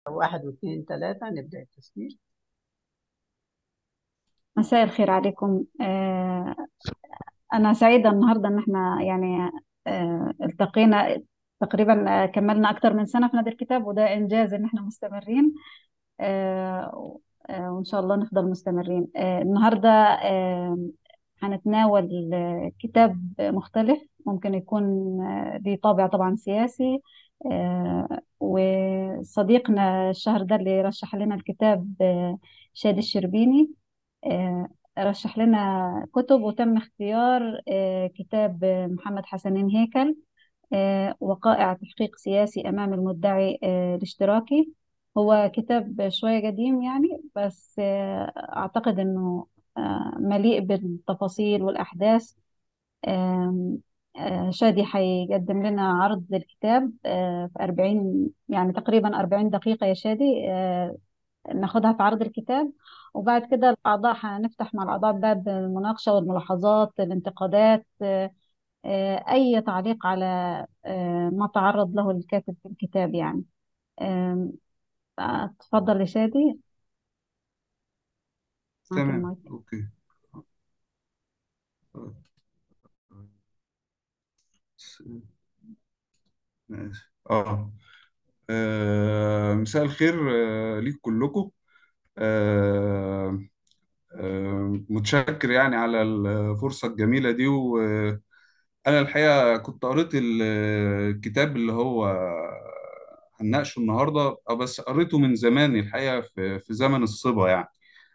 واحد واثنين ثلاثة نبدأ التسجيل مساء الخير عليكم آه، أنا سعيدة النهاردة إن إحنا يعني آه، التقينا تقريبا آه، كملنا أكتر من سنة في نادي الكتاب وده إنجاز إن إحنا مستمرين آه، آه، وإن شاء الله نفضل مستمرين آه، النهاردة آه، هنتناول آه، كتاب مختلف ممكن يكون آه، ليه طابع طبعا سياسي آه، وصديقنا الشهر ده اللي رشح لنا الكتاب آه، شادي الشربيني آه، رشح لنا كتب وتم اختيار آه، كتاب آه، محمد حسنين هيكل آه، وقائع تحقيق سياسي أمام المدعي آه، الاشتراكي هو كتاب شوية قديم يعني بس آه، أعتقد أنه آه، مليء بالتفاصيل والأحداث آم، آه، شادي حيقدم لنا عرض للكتاب آه، في 40 يعني تقريبا 40 دقيقة يا شادي آه، ناخدها في عرض الكتاب وبعد كده الأعضاء هنفتح مع الأعضاء باب المناقشة والملاحظات الانتقادات آه، آه، أي تعليق على آه، ما تعرض له الكاتب في الكتاب يعني آم، اتفضل يا شادي معك تمام المايك اوكي ماشي اه آه، مساء الخير آه، ليك كلكم آه، آه، متشكر يعني على الفرصة الجميلة دي وأنا الحقيقة كنت قريت الكتاب اللي هو هنناقشه النهاردة آه، بس قريته من زمان الحقيقة في في زمن الصبا يعني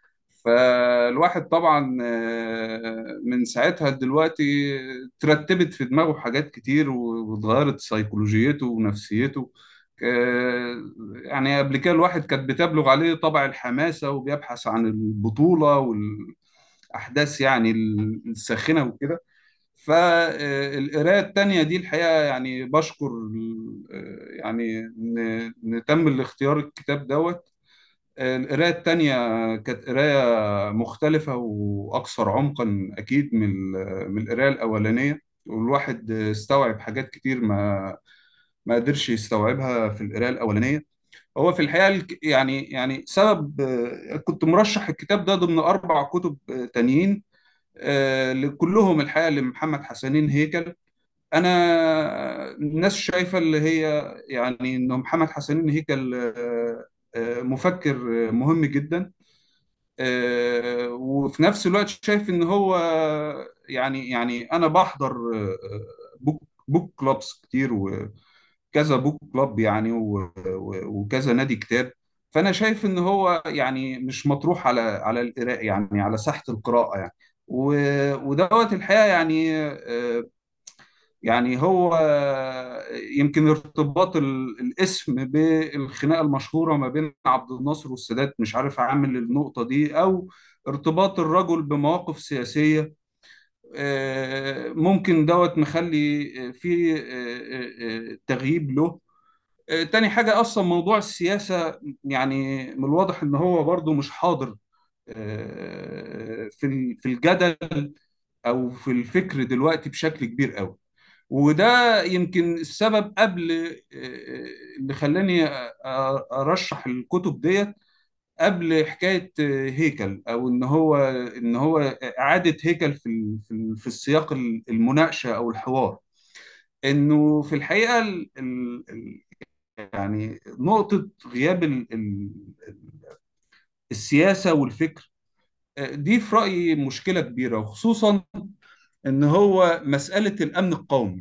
فالواحد طبعا آه، من ساعتها دلوقتي ترتبت في دماغه حاجات كتير واتغيرت سيكولوجيته ونفسيته آه، يعني قبل كده الواحد كانت بتبلغ عليه طبع الحماسة وبيبحث عن البطولة والأحداث يعني الساخنة وكده فالقراءة التانية دي الحقيقة يعني بشكر آه، يعني إن إن تم الاختيار الكتاب دوت القراية التانية كانت قراية مختلفة وأكثر عمقا أكيد من ال- من القراية الأولانية والواحد استوعب حاجات كتير ما ما قدرش يستوعبها في القراية الأولانية هو في الحقيقة الك- يعني يعني سبب كنت مرشح الكتاب ده ضمن أربع كتب تانيين آه، كلهم الحقيقة لمحمد حسنين هيكل أنا الناس شايفة اللي هي يعني إنه محمد حسنين هيكل آه، آه، مفكر مهم جدا آه، وفي نفس الوقت شايف ان هو يعني يعني انا بحضر آه، بوك بوك كلابس كتير وكذا بوك كلاب يعني و- و- وكذا نادي كتاب فانا شايف ان هو يعني مش مطروح على على القراءة يعني على ساحة القراءة يعني و- ودوت الحقيقة يعني آه، يعني هو يمكن ارتباط ال- الاسم بالخناقه المشهوره ما بين عبد الناصر والسادات مش عارف اعمل النقطه دي او ارتباط الرجل بمواقف سياسيه آه، ممكن دوت مخلي في آه، آه، آه، تغييب له آه، تاني حاجه اصلا موضوع السياسه يعني من الواضح ان هو برضو مش حاضر آه، في ال- في الجدل او في الفكر دلوقتي بشكل كبير قوي وده يمكن السبب قبل آه، اللي خلاني أ- أ- ارشح الكتب ديت قبل حكايه آه، هيكل او ان هو ان هو اعاده هيكل في ال- في ال- في السياق ال- المناقشه او الحوار انه في الحقيقه ال ال ال- يعني نقطه غياب ال ال السياسه والفكر آه، دي في رايي مشكله كبيره وخصوصا ان هو مساله الامن القومي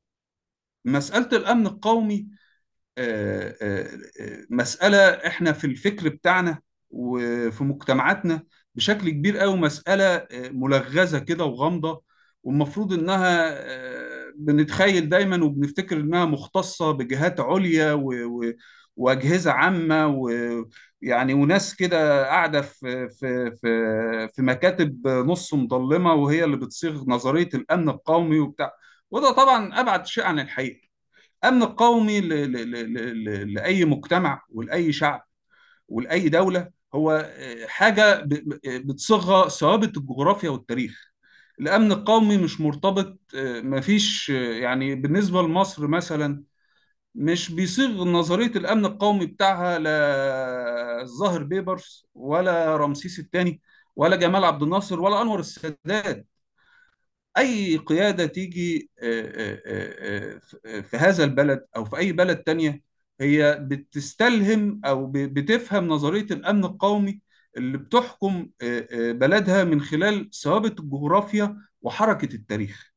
مساله الامن القومي آه، آه، آه، مسألة احنا في الفكر بتاعنا وفي مجتمعاتنا بشكل كبير قوي مسألة آه، ملغزة كده وغامضة والمفروض انها آه، بنتخيل دايما وبنفتكر انها مختصة بجهات عليا و- و- واجهزة عامة ويعني وناس كده قاعدة في في في في مكاتب نص مظلمة وهي اللي بتصيغ نظرية الأمن القومي وبتاع وده طبعا أبعد شيء عن الحقيقة الامن القومي ل- ل- ل- ل- لاي مجتمع ولاي شعب ولاي دوله هو آه، حاجه ب- ب- بتصيغها ثوابت الجغرافيا والتاريخ الامن القومي مش مرتبط آه، مفيش آه، يعني بالنسبه لمصر مثلا مش بيصيغ نظرية الأمن القومي بتاعها لا الظاهر بيبرس ولا رمسيس الثاني ولا جمال عبد الناصر ولا أنور السادات أي قيادة تيجي آه، آه، آه، آه، في هذا البلد أو في أي بلد تانية هي بتستلهم أو ب- بتفهم نظرية الأمن القومي اللي بتحكم آه، آه، بلدها من خلال ثوابت الجغرافيا وحركة التاريخ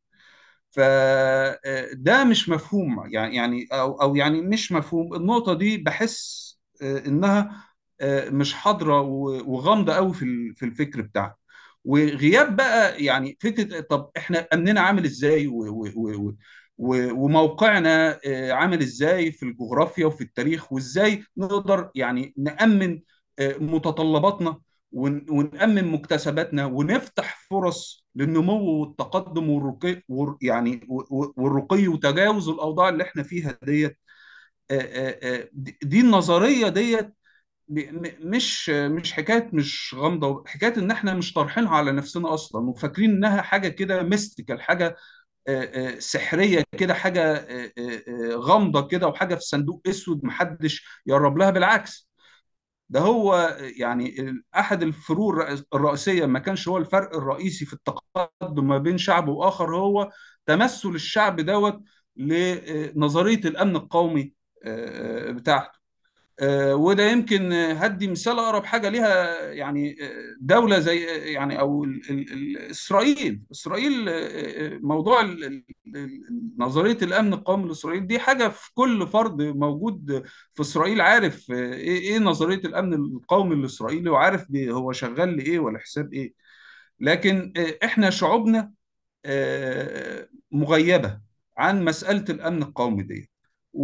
فده مش مفهوم يعني يعني او او يعني مش مفهوم النقطه دي بحس آه، انها آه، مش حاضره و- وغامضه قوي في ال- في الفكر بتاعنا وغياب بقى يعني فكره طب احنا امننا عامل ازاي و- و- و- و- وموقعنا آه، عامل ازاي في الجغرافيا وفي التاريخ وازاي نقدر يعني نامن آه، متطلباتنا ون- ونأمن مكتسباتنا ونفتح فرص للنمو والتقدم والرقي وال- يعني و- و- والرقي وتجاوز الأوضاع اللي احنا فيها ديت آه، آه، آه، دي دي النظرية ديت ب- م- مش مش حكاية مش غامضة حكاية إن احنا مش طارحينها على نفسنا أصلا وفاكرين إنها حاجة كده ميستيكال حاجة آه، آه، سحرية كده حاجة آه، آه، آه، غامضة كده وحاجة في صندوق أسود محدش يقرب لها بالعكس ده هو يعني ال- احد الفروق الرئيس- الرئيسيه ما كانش هو الفرق الرئيسي في التقدم ما بين شعب واخر هو تمثل الشعب دوت لنظريه الامن القومي آه، بتاعته آه، وده يمكن آه، هدي مثال اقرب حاجه ليها يعني آه، دوله زي آه، يعني او ال- ال- ال- اسرائيل اسرائيل آه، آه، موضوع ال- ال- ال- نظريه الامن القومي لاسرائيل دي حاجه في كل فرد موجود في اسرائيل عارف آه، ايه إيه نظريه الامن القومي الاسرائيلي وعارف بي- هو شغال لايه ولا حساب ايه لكن آه، احنا شعوبنا آه، مغيبة عن مسألة الأمن القومي دي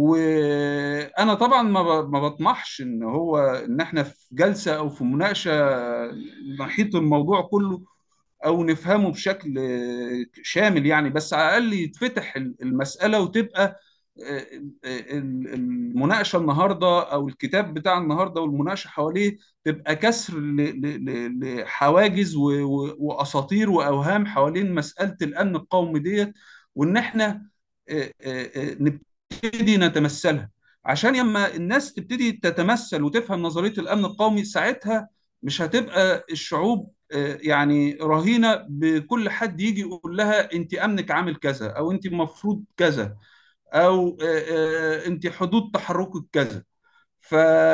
وأنا طبعا ما ب- ما بطمحش إن هو إن إحنا في جلسة أو في مناقشة نحيط الموضوع كله أو نفهمه بشكل آه، شامل يعني بس على الأقل يتفتح المسألة وتبقى آه، آه، المناقشة النهاردة أو الكتاب بتاع النهاردة والمناقشة حواليه تبقى كسر ل- ل- ل- لحواجز و- و- واساطير واوهام حوالين مساله الامن القومي ديت وان احنا آه، آه، آه، نبتدي نتمثلها عشان لما الناس تبتدي تتمثل وتفهم نظريه الامن القومي ساعتها مش هتبقى الشعوب آه، يعني رهينه بكل حد يجي يقول لها انت امنك عامل كذا او انت المفروض كذا او آه، آه، انت حدود تحركك كذا ف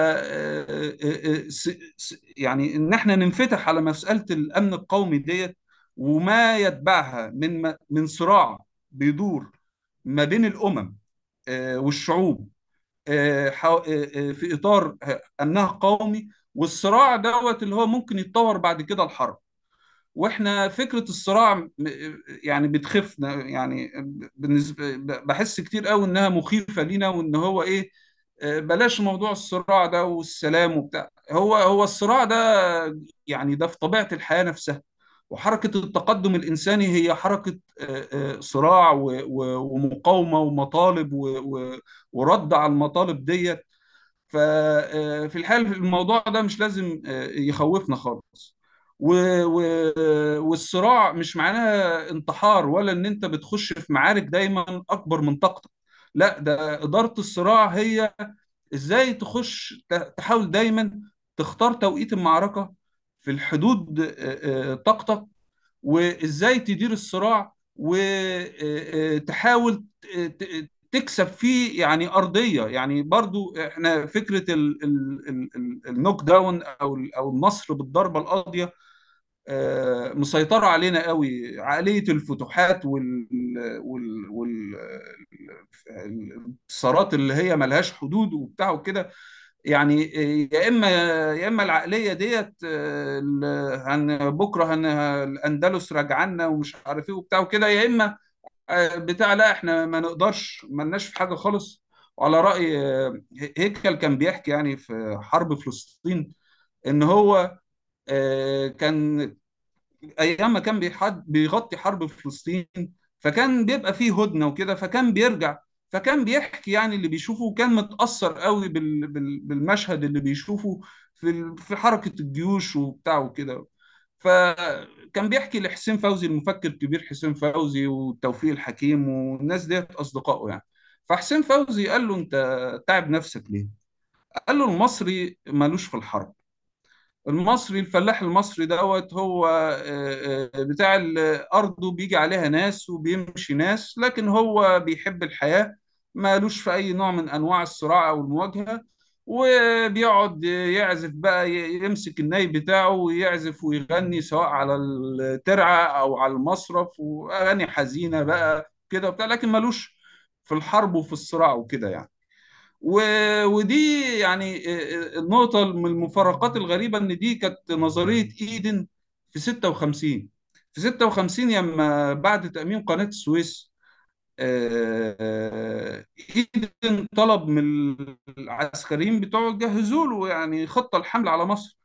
س- س- يعني ان احنا ننفتح على مساله الامن القومي ديت وما يتبعها من من صراع بيدور ما بين الامم آه، والشعوب آه، حو- آه، آه، في اطار امنها قومي والصراع دوت اللي هو ممكن يتطور بعد كده الحرب واحنا فكره الصراع م- يعني بتخفنا يعني بالنسبه بحس كتير قوي انها مخيفه لينا وان هو ايه آه، بلاش موضوع الصراع ده والسلام وبتاع هو هو الصراع ده يعني ده في طبيعه الحياه نفسها وحركه التقدم الانساني هي حركه آه، آه، صراع و- و- ومقاومه ومطالب و- و- ورد على المطالب ديت ففي الحال الموضوع ده مش لازم آه، يخوفنا خالص و- و- والصراع مش معناها انتحار ولا ان انت بتخش في معارك دايما اكبر من طاقتك لا ده إدارة الصراع هي ازاي تخش ت- تحاول دايما تختار توقيت المعركة في الحدود آه، آه، طاقتك وازاي تدير الصراع وتحاول تكسب فيه يعني ارضيه يعني برضو احنا فكره ال- ال- ال- ال- النوك داون او ال- او النصر بالضربه القاضيه آه، مسيطره علينا قوي عقليه الفتوحات وال وال وال الثارات اللي هي ملهاش حدود وبتاع وكده يعني يا اما يا اما العقليه ديت آه، ال- هن بكره هن الاندلس رجعنا ومش عارف ايه وبتاع وكده يا اما آه، بتاع لا احنا ما نقدرش ما لناش في حاجه خالص وعلى راي آه، هيكل كان بيحكي يعني في حرب فلسطين ان هو آه، كان ايام ما كان بيحد بيغطي حرب فلسطين فكان بيبقى فيه هدنه وكده فكان بيرجع فكان بيحكي يعني اللي بيشوفه وكان متاثر قوي بال- بال- بالمشهد اللي بيشوفه في ال- في حركه الجيوش وبتاع وكده فكان بيحكي لحسين فوزي المفكر الكبير حسين فوزي وتوفيق الحكيم والناس ديت اصدقائه يعني فحسين فوزي قال له انت تعب نفسك ليه قال له المصري مالوش في الحرب المصري الفلاح المصري دوت هو آه، آه، بتاع ال- أرضه بيجي عليها ناس وبيمشي ناس لكن هو بيحب الحياة مالوش في أي نوع من أنواع الصراع أو المواجهة وبيقعد يعزف بقى ي- يمسك الناي بتاعه ويعزف ويغني سواء على الترعة أو على المصرف وأغاني حزينة بقى كده وبتاع لكن مالوش في الحرب وفي الصراع وكده يعني و- ودي يعني آه، آه، النقطة من المفارقات الغريبة إن دي كانت نظرية إيدن في 56 في 56 لما بعد تأميم قناة السويس آه، آه، إيدن طلب من العسكريين بتوعه يجهزوا له يعني خطة الحملة على مصر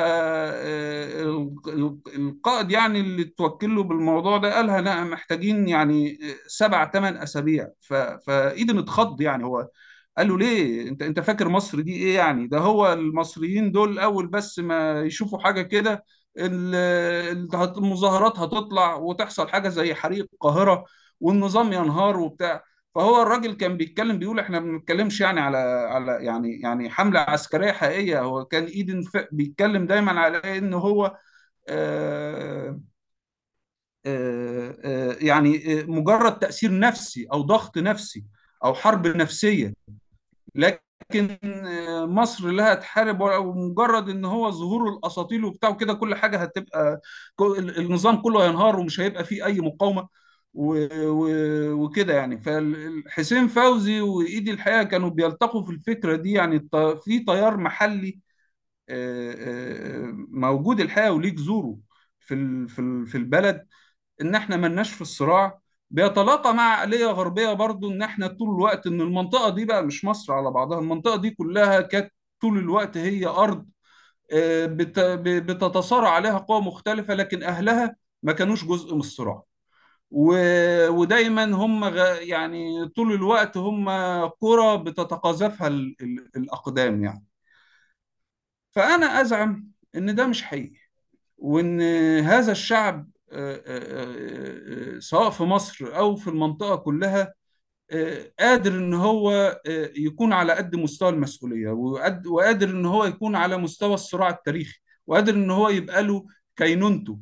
فالقائد يعني اللي توكل له بالموضوع ده قالها لا محتاجين يعني سبع ثمان أسابيع ف- فإيدن اتخض يعني هو قال له ليه انت انت فاكر مصر دي ايه يعني ده هو المصريين دول اول بس ما يشوفوا حاجه كده ال- ال- المظاهرات هتطلع وتحصل حاجه زي حريق القاهره والنظام ينهار وبتاع فهو الراجل كان بيتكلم بيقول احنا ما بنتكلمش يعني على على يعني يعني حمله عسكريه حقيقيه هو كان ايدن ف- بيتكلم دايما على ان هو آه آه آه يعني آه، مجرد تأثير نفسي او ضغط نفسي او حرب نفسيه لكن آه، مصر لا تحارب ومجرد ان هو ظهور الاساطيل وبتاع وكده كل حاجه هتبقى كل- النظام كله هينهار ومش هيبقى فيه اي مقاومه و- و- وكده يعني فحسين فوزي وايدي الحقيقه كانوا بيلتقوا في الفكره دي يعني الط- في تيار محلي آه، آه، موجود الحقيقه وليه جذوره في ال- في ال- في البلد ان احنا ملناش في الصراع بيتلاقى مع عقلية غربية برضو ان احنا طول الوقت ان المنطقة دي بقى مش مصر على بعضها المنطقة دي كلها كانت طول الوقت هي ارض آه، بت- ب- بتتصارع عليها قوى مختلفة لكن اهلها ما كانوش جزء من الصراع و- ودايما هم غ- يعني طول الوقت هم قرى بتتقاذفها ال- ال- الاقدام يعني فانا ازعم ان ده مش حقيقي وان هذا الشعب آه، آه، آه، سواء في مصر او في المنطقه كلها آه، قادر ان هو آه، يكون على قد مستوى المسؤوليه وقد- وقادر ان هو يكون على مستوى الصراع التاريخي وقادر ان هو يبقى له كينونته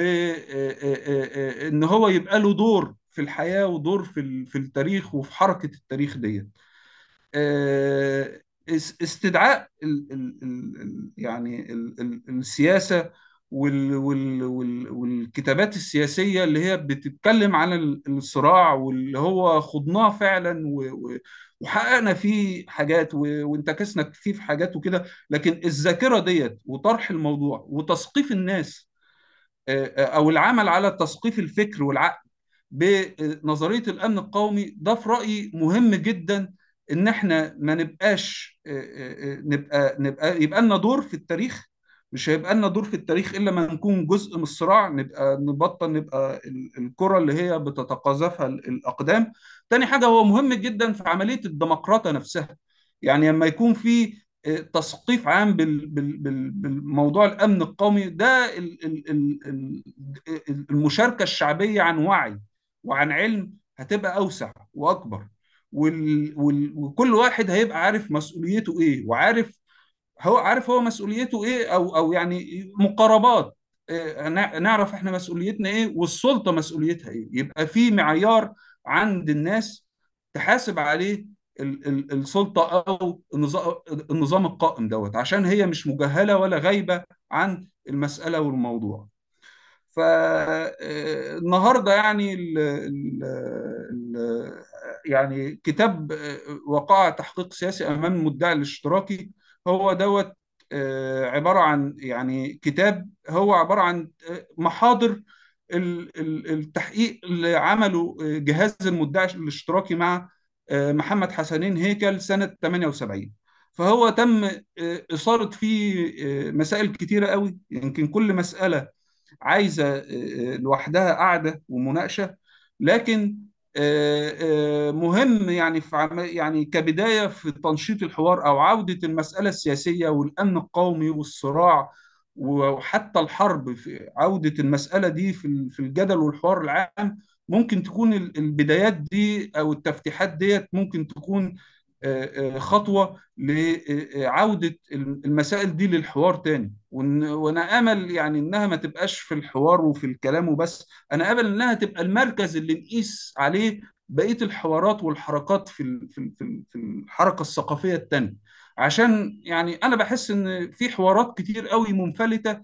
وان هو يبقى له دور في الحياه ودور في ال- في التاريخ وفي حركه التاريخ ديت آه، اس- استدعاء ال ال ال ال- يعني ال ال السياسة وال وال وال والكتابات السياسية اللي هي بتتكلم عن ال- الصراع واللي هو خضناه فعلا و- و- وحققنا فيه حاجات و- وانتكسنا فيه في حاجات وكده لكن الذاكرة ديت وطرح الموضوع وتثقيف الناس او العمل على تثقيف الفكر والعقل بنظريه الامن القومي ده في رايي مهم جدا ان احنا ما نبقاش نبقى نبقى يبقى لنا دور في التاريخ مش هيبقى لنا دور في التاريخ الا ما نكون جزء من الصراع نبقى نبطل نبقى ال- الكره اللي هي بتتقاذفها ال- الاقدام تاني حاجه هو مهم جدا في عمليه الديمقراطيه نفسها يعني لما يكون في تثقيف عام بال- بال- بال- بالموضوع الامن القومي ده ال- ال- ال- ال- المشاركه الشعبيه عن وعي وعن علم هتبقى اوسع واكبر وال- وال- وكل واحد هيبقى عارف مسؤوليته ايه وعارف هو عارف هو مسؤوليته ايه او او يعني مقاربات آه، نع- نعرف احنا مسؤوليتنا ايه والسلطه مسؤوليتها ايه يبقى في معيار عند الناس تحاسب عليه ال- ال- السلطه او النظام النظام القائم دوت عشان هي مش مجهله ولا غايبه عن المساله والموضوع فالنهارده يعني ال ال ال يعني كتاب آه، وقائع تحقيق سياسي امام المدعي الاشتراكي هو دوت آه، عباره عن يعني كتاب هو عباره عن آه، محاضر ال- ال- التحقيق اللي عمله آه، جهاز المدعي الاشتراكي مع آه، محمد حسنين هيكل سنه 78 فهو تم آه، إثارة فيه آه، مسائل كتيرة قوي يمكن كل مسألة عايزه آه، لوحدها قعده ومناقشه لكن آه، آه، مهم يعني في عم- يعني كبدايه في تنشيط الحوار او عوده المساله السياسيه والامن القومي والصراع وحتى الحرب في عوده المساله دي في ال- في الجدل والحوار العام ممكن تكون ال- البدايات دي او التفتيحات ديت ممكن تكون آه، آه، خطوة لعودة المسائل دي للحوار تاني وإن- وانا امل يعني انها ما تبقاش في الحوار وفي الكلام وبس انا امل انها تبقى المركز اللي نقيس عليه بقية الحوارات والحركات في ال- في ال- في ال- في الحركة الثقافية التانية عشان يعني انا بحس ان في حوارات كتير قوي منفلتة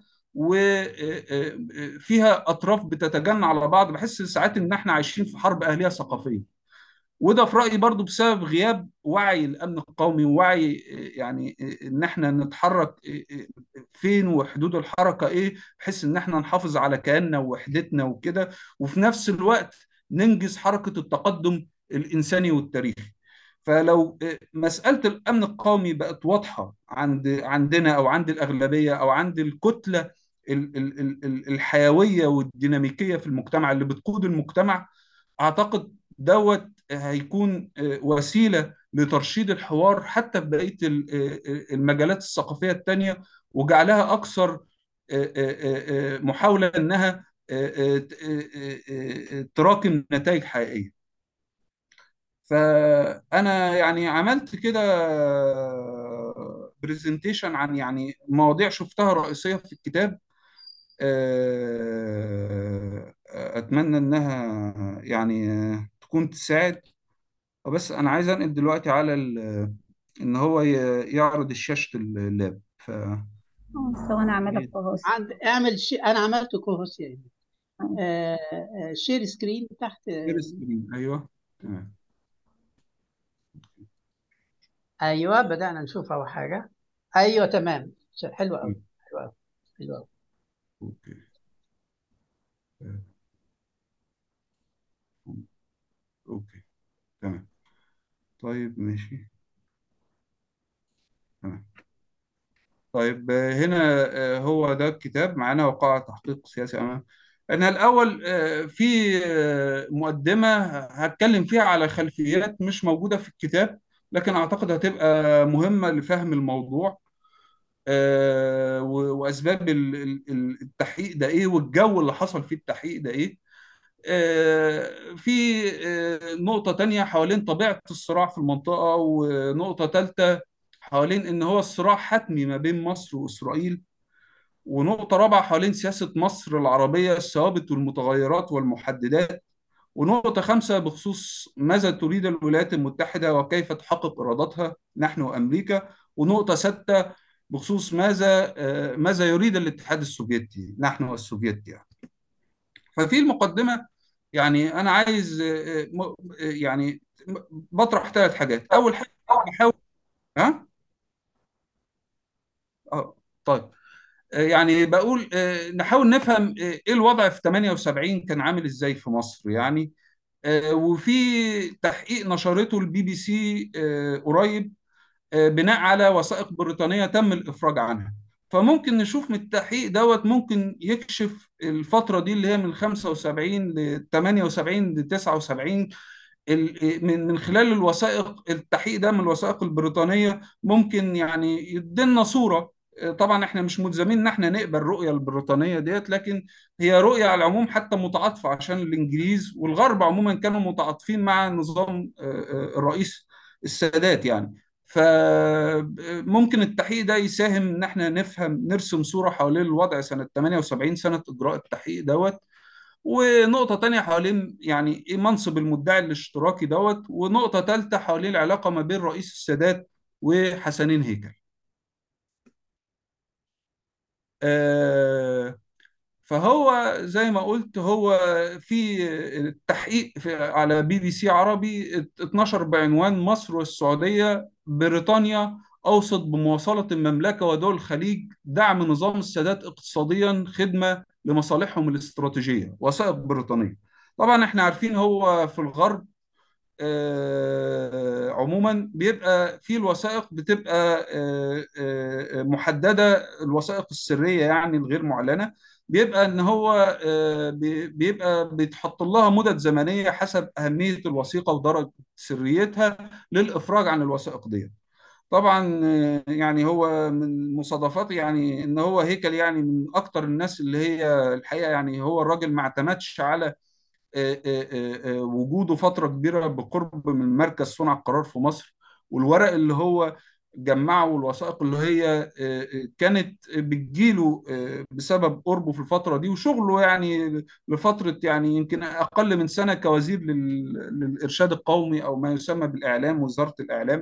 وفيها اطراف بتتجنى على بعض بحس ساعات ان احنا عايشين في حرب اهليه ثقافيه وده في رايي برضو بسبب غياب وعي الامن القومي ووعي يعني ان احنا نتحرك فين وحدود الحركه ايه بحيث ان احنا نحافظ على كياننا ووحدتنا وكده وفي نفس الوقت ننجز حركه التقدم الانساني والتاريخي فلو مسألة الأمن القومي بقت واضحة عند عندنا أو عند الأغلبية أو عند الكتلة ال- ال- ال- ال- الحيوية والديناميكية في المجتمع اللي بتقود المجتمع أعتقد دوت هيكون وسيلة لترشيد الحوار حتى في بقية ال- المجالات الثقافية التانية وجعلها أكثر محاولة إنها تراكم نتائج حقيقية فانا يعني عملت كده برزنتيشن عن يعني مواضيع شفتها رئيسيه في الكتاب آه، اتمنى انها يعني تكون تساعد بس انا عايز انقل دلوقتي على ال- ان هو ي- يعرض شاشه اللاب ف ثواني اعمل لك بوست عند اعمل شيء انا عملت كورس يعني آه، آه، شير سكرين تحت شير سكرين ايوه تمام ايوه بدأنا نشوف اول حاجة ايوه تمام حلو قوي حلو قوي حلو قوي اوكي اوكي تمام طيب ماشي تمام طيب آه، هنا آه، هو ده الكتاب معانا وقائع تحقيق سياسي أمام أنا الأول آه، في آه، مقدمة هتكلم فيها على خلفيات مش موجودة في الكتاب لكن أعتقد هتبقى مهمة لفهم الموضوع آه، و- وأسباب ال- ال- ال- التحقيق ده إيه والجو اللي حصل فيه التحقيق ده إيه آه، في آه، نقطة تانية حوالين طبيعة الصراع في المنطقة ونقطة تالتة حوالين إن هو الصراع حتمي ما بين مصر وإسرائيل ونقطة رابعة حوالين سياسة مصر العربية الثوابت والمتغيرات والمحددات ونقطة خامسة بخصوص ماذا تريد الولايات المتحدة وكيف تحقق إرادتها نحن وأمريكا ونقطة ستة بخصوص ماذا آه، ماذا يريد الاتحاد السوفيتي نحن والسوفيت يعني ففي المقدمة يعني أنا عايز آه، آه، م- آه، يعني م- بطرح ثلاث حاجات أول حاجة بحاول ها اه طيب آه، يعني بقول آه، نحاول نفهم آه، ايه الوضع في 78 كان عامل ازاي في مصر يعني آه، وفي تحقيق نشرته البي بي سي آه، قريب آه، بناء على وثائق بريطانية تم الإفراج عنها فممكن نشوف من التحقيق دوت ممكن يكشف الفترة دي اللي هي من 75 ل 78 ل 79 ال- من من خلال الوثائق التحقيق ده من الوثائق البريطانية ممكن يعني يدينا صورة آه، طبعا احنا مش ملزمين ان احنا نقبل الرؤية البريطانية ديت لكن هي رؤية على العموم حتى متعاطفة عشان الانجليز والغرب عموما كانوا متعاطفين مع نظام آه، آه، الرئيس السادات يعني فممكن التحقيق ده يساهم ان احنا نفهم نرسم صورة حوالين الوضع سنة 78 سنة اجراء التحقيق دوت ونقطة تانية حوالين يعني ايه منصب المدعي الاشتراكي دوت ونقطة تالتة حوالين العلاقة ما بين رئيس السادات وحسنين هيكل آه فهو زي ما قلت هو في التحقيق في على بي بي سي عربي اتنشر بعنوان مصر والسعودية بريطانيا أوصت بمواصلة المملكة ودول الخليج دعم نظام السادات اقتصاديا خدمة لمصالحهم الاستراتيجية وثائق بريطانية طبعا احنا عارفين هو في الغرب آه، عموما بيبقى في الوثائق بتبقى آه، آه، محددة الوثائق السرية يعني الغير معلنة بيبقى ان هو آه، بي- بيبقى بيتحط لها مدد زمنية حسب أهمية الوثيقة ودرجة سريتها للإفراج عن الوثائق دي طبعا آه، يعني هو من مصادفات يعني ان هو هيكل يعني من اكتر الناس اللي هي الحقيقة يعني هو الراجل ما اعتمدش على آه، آه، آه، وجوده فترة كبيرة بقرب من مركز صنع القرار في مصر والورق اللي هو جمعه والوثائق اللي هي آه، آه، كانت بتجيله آه، بسبب قربه في الفترة دي وشغله يعني لفترة يعني يمكن أقل من سنة كوزير لل- للإرشاد القومي أو ما يسمى بالإعلام وزارة الإعلام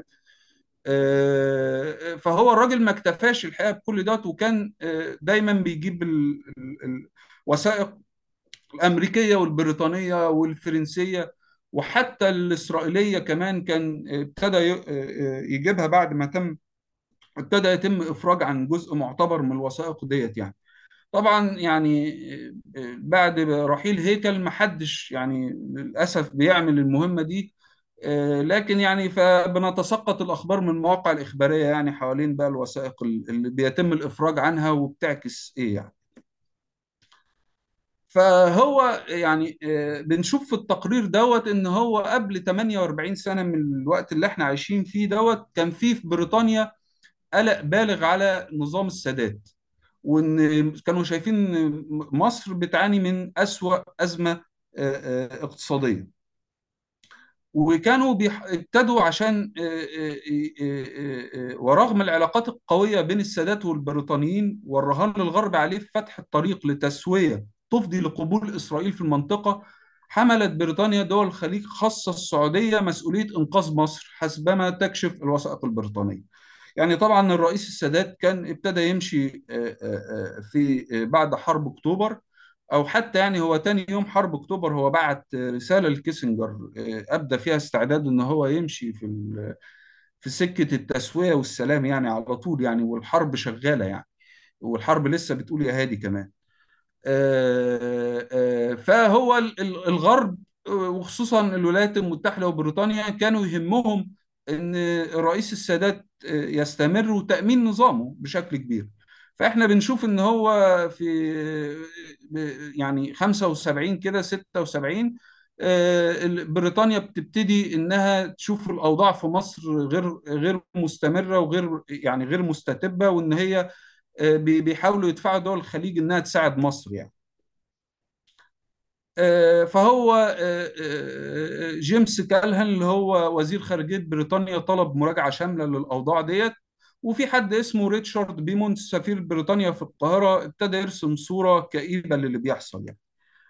آه، فهو الراجل ما اكتفاش الحقيقة بكل ده وكان آه، دايما بيجيب ال- ال- الوثائق الأمريكية والبريطانية والفرنسية وحتى الإسرائيلية كمان كان ابتدى ي- يجيبها بعد ما تم ابتدى يتم إفراج عن جزء معتبر من الوثائق ديت يعني طبعا يعني بعد رحيل هيكل محدش يعني للأسف بيعمل المهمة دي آه، لكن يعني فبنتسقط الأخبار من المواقع الإخبارية يعني حوالين بقى الوثائق اللي بيتم الإفراج عنها وبتعكس إيه يعني فهو يعني آه، بنشوف في التقرير دوت ان هو قبل 48 سنه من الوقت اللي احنا عايشين فيه دوت كان في في بريطانيا قلق بالغ على نظام السادات وان كانوا شايفين إن مصر بتعاني من أسوأ أزمة آه، آه، اقتصادية وكانوا بيح... ابتدوا عشان آه، آه، آه، آه، ورغم العلاقات القوية بين السادات والبريطانيين والرهان للغرب عليه في فتح الطريق لتسوية تفضي لقبول إسرائيل في المنطقة حملت بريطانيا دول الخليج خاصة السعودية مسؤولية إنقاذ مصر حسبما تكشف الوثائق البريطانية يعني طبعا الرئيس السادات كان ابتدى يمشي آه، آه، آه، في آه، بعد حرب أكتوبر او حتى يعني هو تاني يوم حرب اكتوبر هو بعت رساله لكيسنجر آه، ابدى فيها استعداد ان هو يمشي في ال- في سكه التسويه والسلام يعني على طول يعني والحرب شغاله يعني والحرب لسه بتقول يا هادي كمان آه، آه، فهو ال- ال- الغرب آه، وخصوصا الولايات المتحدة وبريطانيا كانوا يهمهم ان الرئيس السادات آه، يستمر وتأمين نظامه بشكل كبير فاحنا بنشوف ان هو في آه، يعني 75 كده 76 آه، ال- بريطانيا بتبتدي انها تشوف الاوضاع في مصر غير غير مستمره وغير يعني غير مستتبه وان هي آه، بي- بيحاولوا يدفعوا دول الخليج انها تساعد مصر يعني آه، فهو آه، آه، جيمس كالهان اللي هو وزير خارجية بريطانيا طلب مراجعة شاملة للأوضاع ديت وفي حد اسمه ريتشارد بيمونت سفير بريطانيا في القاهرة ابتدى يرسم صورة كئيبة للي بيحصل يعني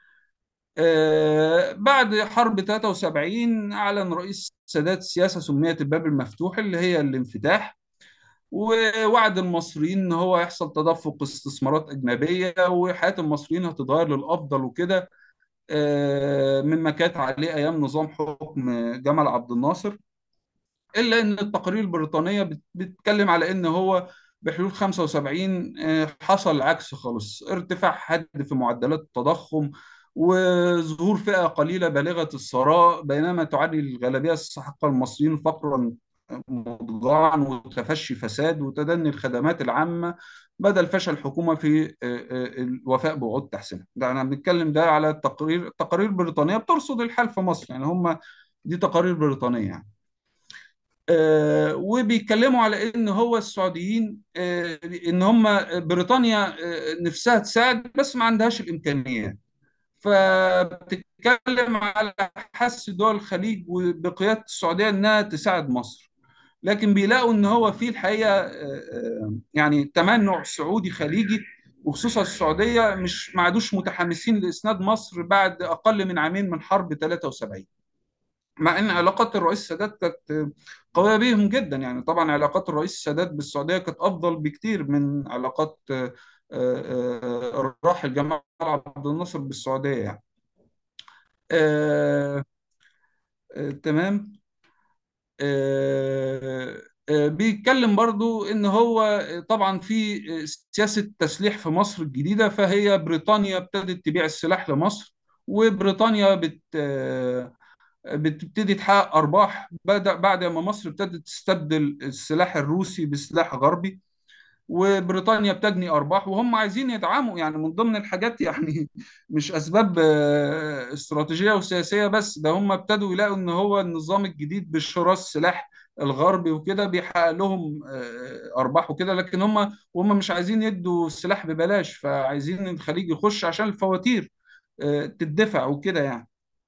آه، بعد حرب 73 أعلن رئيس السادات سياسة سميت الباب المفتوح اللي هي الانفتاح ووعد المصريين ان هو يحصل تدفق استثمارات اجنبيه وحياه المصريين هتتغير للافضل وكده آه، مما كانت عليه ايام نظام حكم جمال عبد الناصر الا ان التقارير البريطانيه بت- بتتكلم على ان هو بحلول 75 آه، حصل العكس خالص ارتفاع حاد في معدلات التضخم وظهور فئه قليله بالغه الثراء بينما تعاني الغالبيه الساحقه المصريين فقرا مضاعا وتفشي فساد وتدني الخدمات العامة بدل فشل الحكومة في آه، آه، الوفاء بوعود تحسينها ده أنا بنتكلم ده على التقارير تقارير بريطانية بترصد الحال في مصر يعني هم دي تقارير بريطانية يعني آه، وبيتكلموا على ان هو السعوديين آه، ان هم بريطانيا آه، نفسها تساعد بس ما عندهاش الامكانيات فبتتكلم على حث دول الخليج وبقياده السعوديه انها تساعد مصر لكن بيلاقوا ان هو في الحقيقه آه، آه، يعني تمنع سعودي خليجي وخصوصا السعوديه مش ما عادوش متحمسين لاسناد مصر بعد اقل من عامين من حرب 73 مع ان علاقات الرئيس السادات كانت قويه بيهم جدا يعني طبعا علاقات الرئيس السادات بالسعوديه كانت افضل بكتير من علاقات آه، آه، آه، الراحل جمال عبد الناصر بالسعوديه يعني آه، آه، تمام آه، آه، بيتكلم برضو ان هو آه، طبعا في آه، سياسة تسليح في مصر الجديدة فهي بريطانيا ابتدت تبيع السلاح لمصر وبريطانيا بت آه، بتبتدي تحقق ارباح بعد بعد ما مصر ابتدت تستبدل السلاح الروسي بسلاح غربي وبريطانيا بتجني ارباح وهم عايزين يدعموا يعني من ضمن الحاجات يعني مش اسباب آه، استراتيجيه وسياسيه بس ده هم ابتدوا يلاقوا ان هو النظام الجديد بشراء السلاح الغربي وكده بيحقق لهم آه، ارباح وكده لكن هم وهم مش عايزين يدوا السلاح ببلاش فعايزين الخليج يخش عشان الفواتير آه، تدفع وكده يعني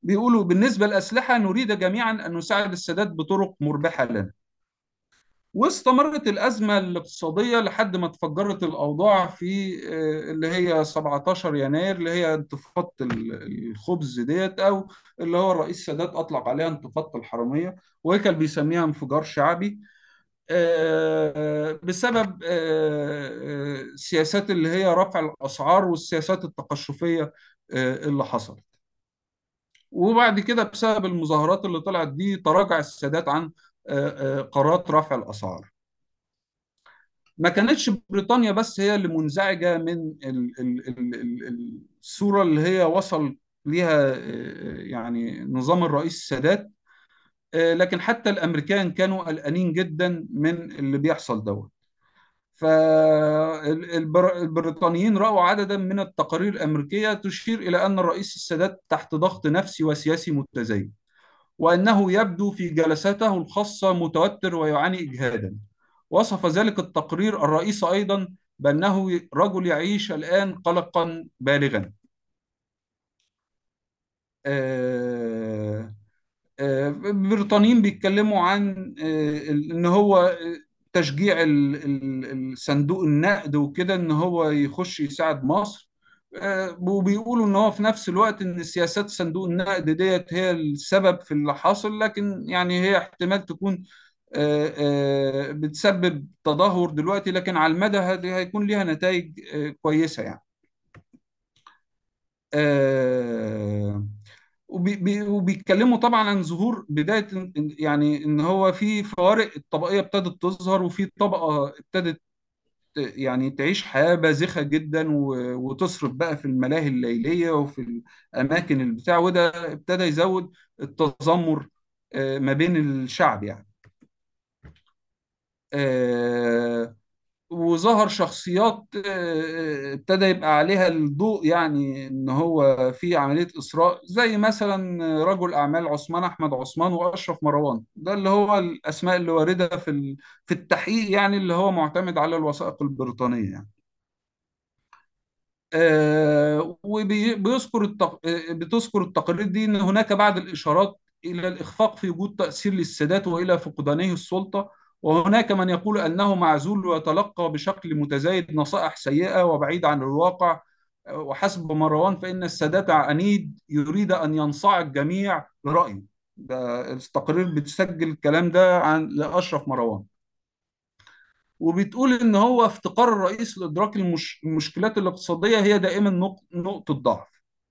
بيقولوا بالنسبة للأسلحة نريد جميعا أن نساعد السادات بطرق مربحة لنا واستمرت الأزمة الاقتصادية لحد ما تفجرت الأوضاع في آه، اللي هي 17 يناير اللي هي انتفاضة ال- الخبز ديت أو اللي هو الرئيس السادات أطلق عليها انتفاضة الحرامية وهي كان بيسميها انفجار شعبي آه، بسبب آه، آه، السياسات اللي هي رفع الأسعار والسياسات التقشفية آه، اللي حصلت وبعد كده بسبب المظاهرات اللي طلعت دي تراجع السادات عن آه، آه، قرارات رفع الأسعار ما كانتش بريطانيا بس هي اللي منزعجة من ال- ال- ال- ال- الصورة اللي هي وصل ليها آه، يعني نظام الرئيس السادات آه، لكن حتى الأمريكان كانوا قلقانين جدا من اللي بيحصل دوت فالبريطانيين رأوا عددا من التقارير الأمريكية تشير إلى أن الرئيس السادات تحت ضغط نفسي وسياسي متزايد وأنه يبدو في جلساته الخاصة متوتر ويعاني إجهادا وصف ذلك التقرير الرئيس أيضا بأنه رجل يعيش الآن قلقا بالغا آه، آه، البريطانيين بيتكلموا عن آه، ان هو آه، تشجيع ال- ال- الصندوق النقد وكده ان هو يخش يساعد مصر آه، وبيقولوا ان هو في نفس الوقت ان سياسات صندوق النقد ديت هي السبب في اللي حاصل لكن يعني هي احتمال تكون آه، آه، بتسبب تدهور دلوقتي لكن على المدى هذه هيكون ليها نتائج آه، كويسة يعني آه، وبي- بي- وبيتكلموا طبعا عن ظهور بداية إن- يعني ان هو في فوارق الطبقية ابتدت تظهر وفي طبقة ابتدت يعني تعيش حياة باذخة جدا و- وتصرف بقى في الملاهي الليلية وفي الأماكن البتاع وده ابتدى يزود التذمر آه، ما بين الشعب يعني آه، وظهر شخصيات آه، ابتدى يبقى عليها الضوء يعني ان هو في عمليه اسراء زي مثلا رجل اعمال عثمان احمد عثمان واشرف مروان ده اللي هو الاسماء اللي وارده في ال- في التحقيق يعني اللي هو معتمد على الوثائق البريطانيه يعني آه، وبيذكر التق... آه، بتذكر التقارير دي ان هناك بعض الاشارات الى الاخفاق في وجود تاثير للسادات والى فقدانه السلطه وهناك من يقول انه معزول ويتلقى بشكل متزايد نصائح سيئه وبعيد عن الواقع آه، وحسب مروان فان السادات عنيد يريد ان ينصاع الجميع برايه ده التقارير بتسجل الكلام ده عن لاشرف مروان وبتقول ان هو افتقار الرئيس لادراك المش... المشكلات الاقتصاديه هي دائما نق... نقطه ضعف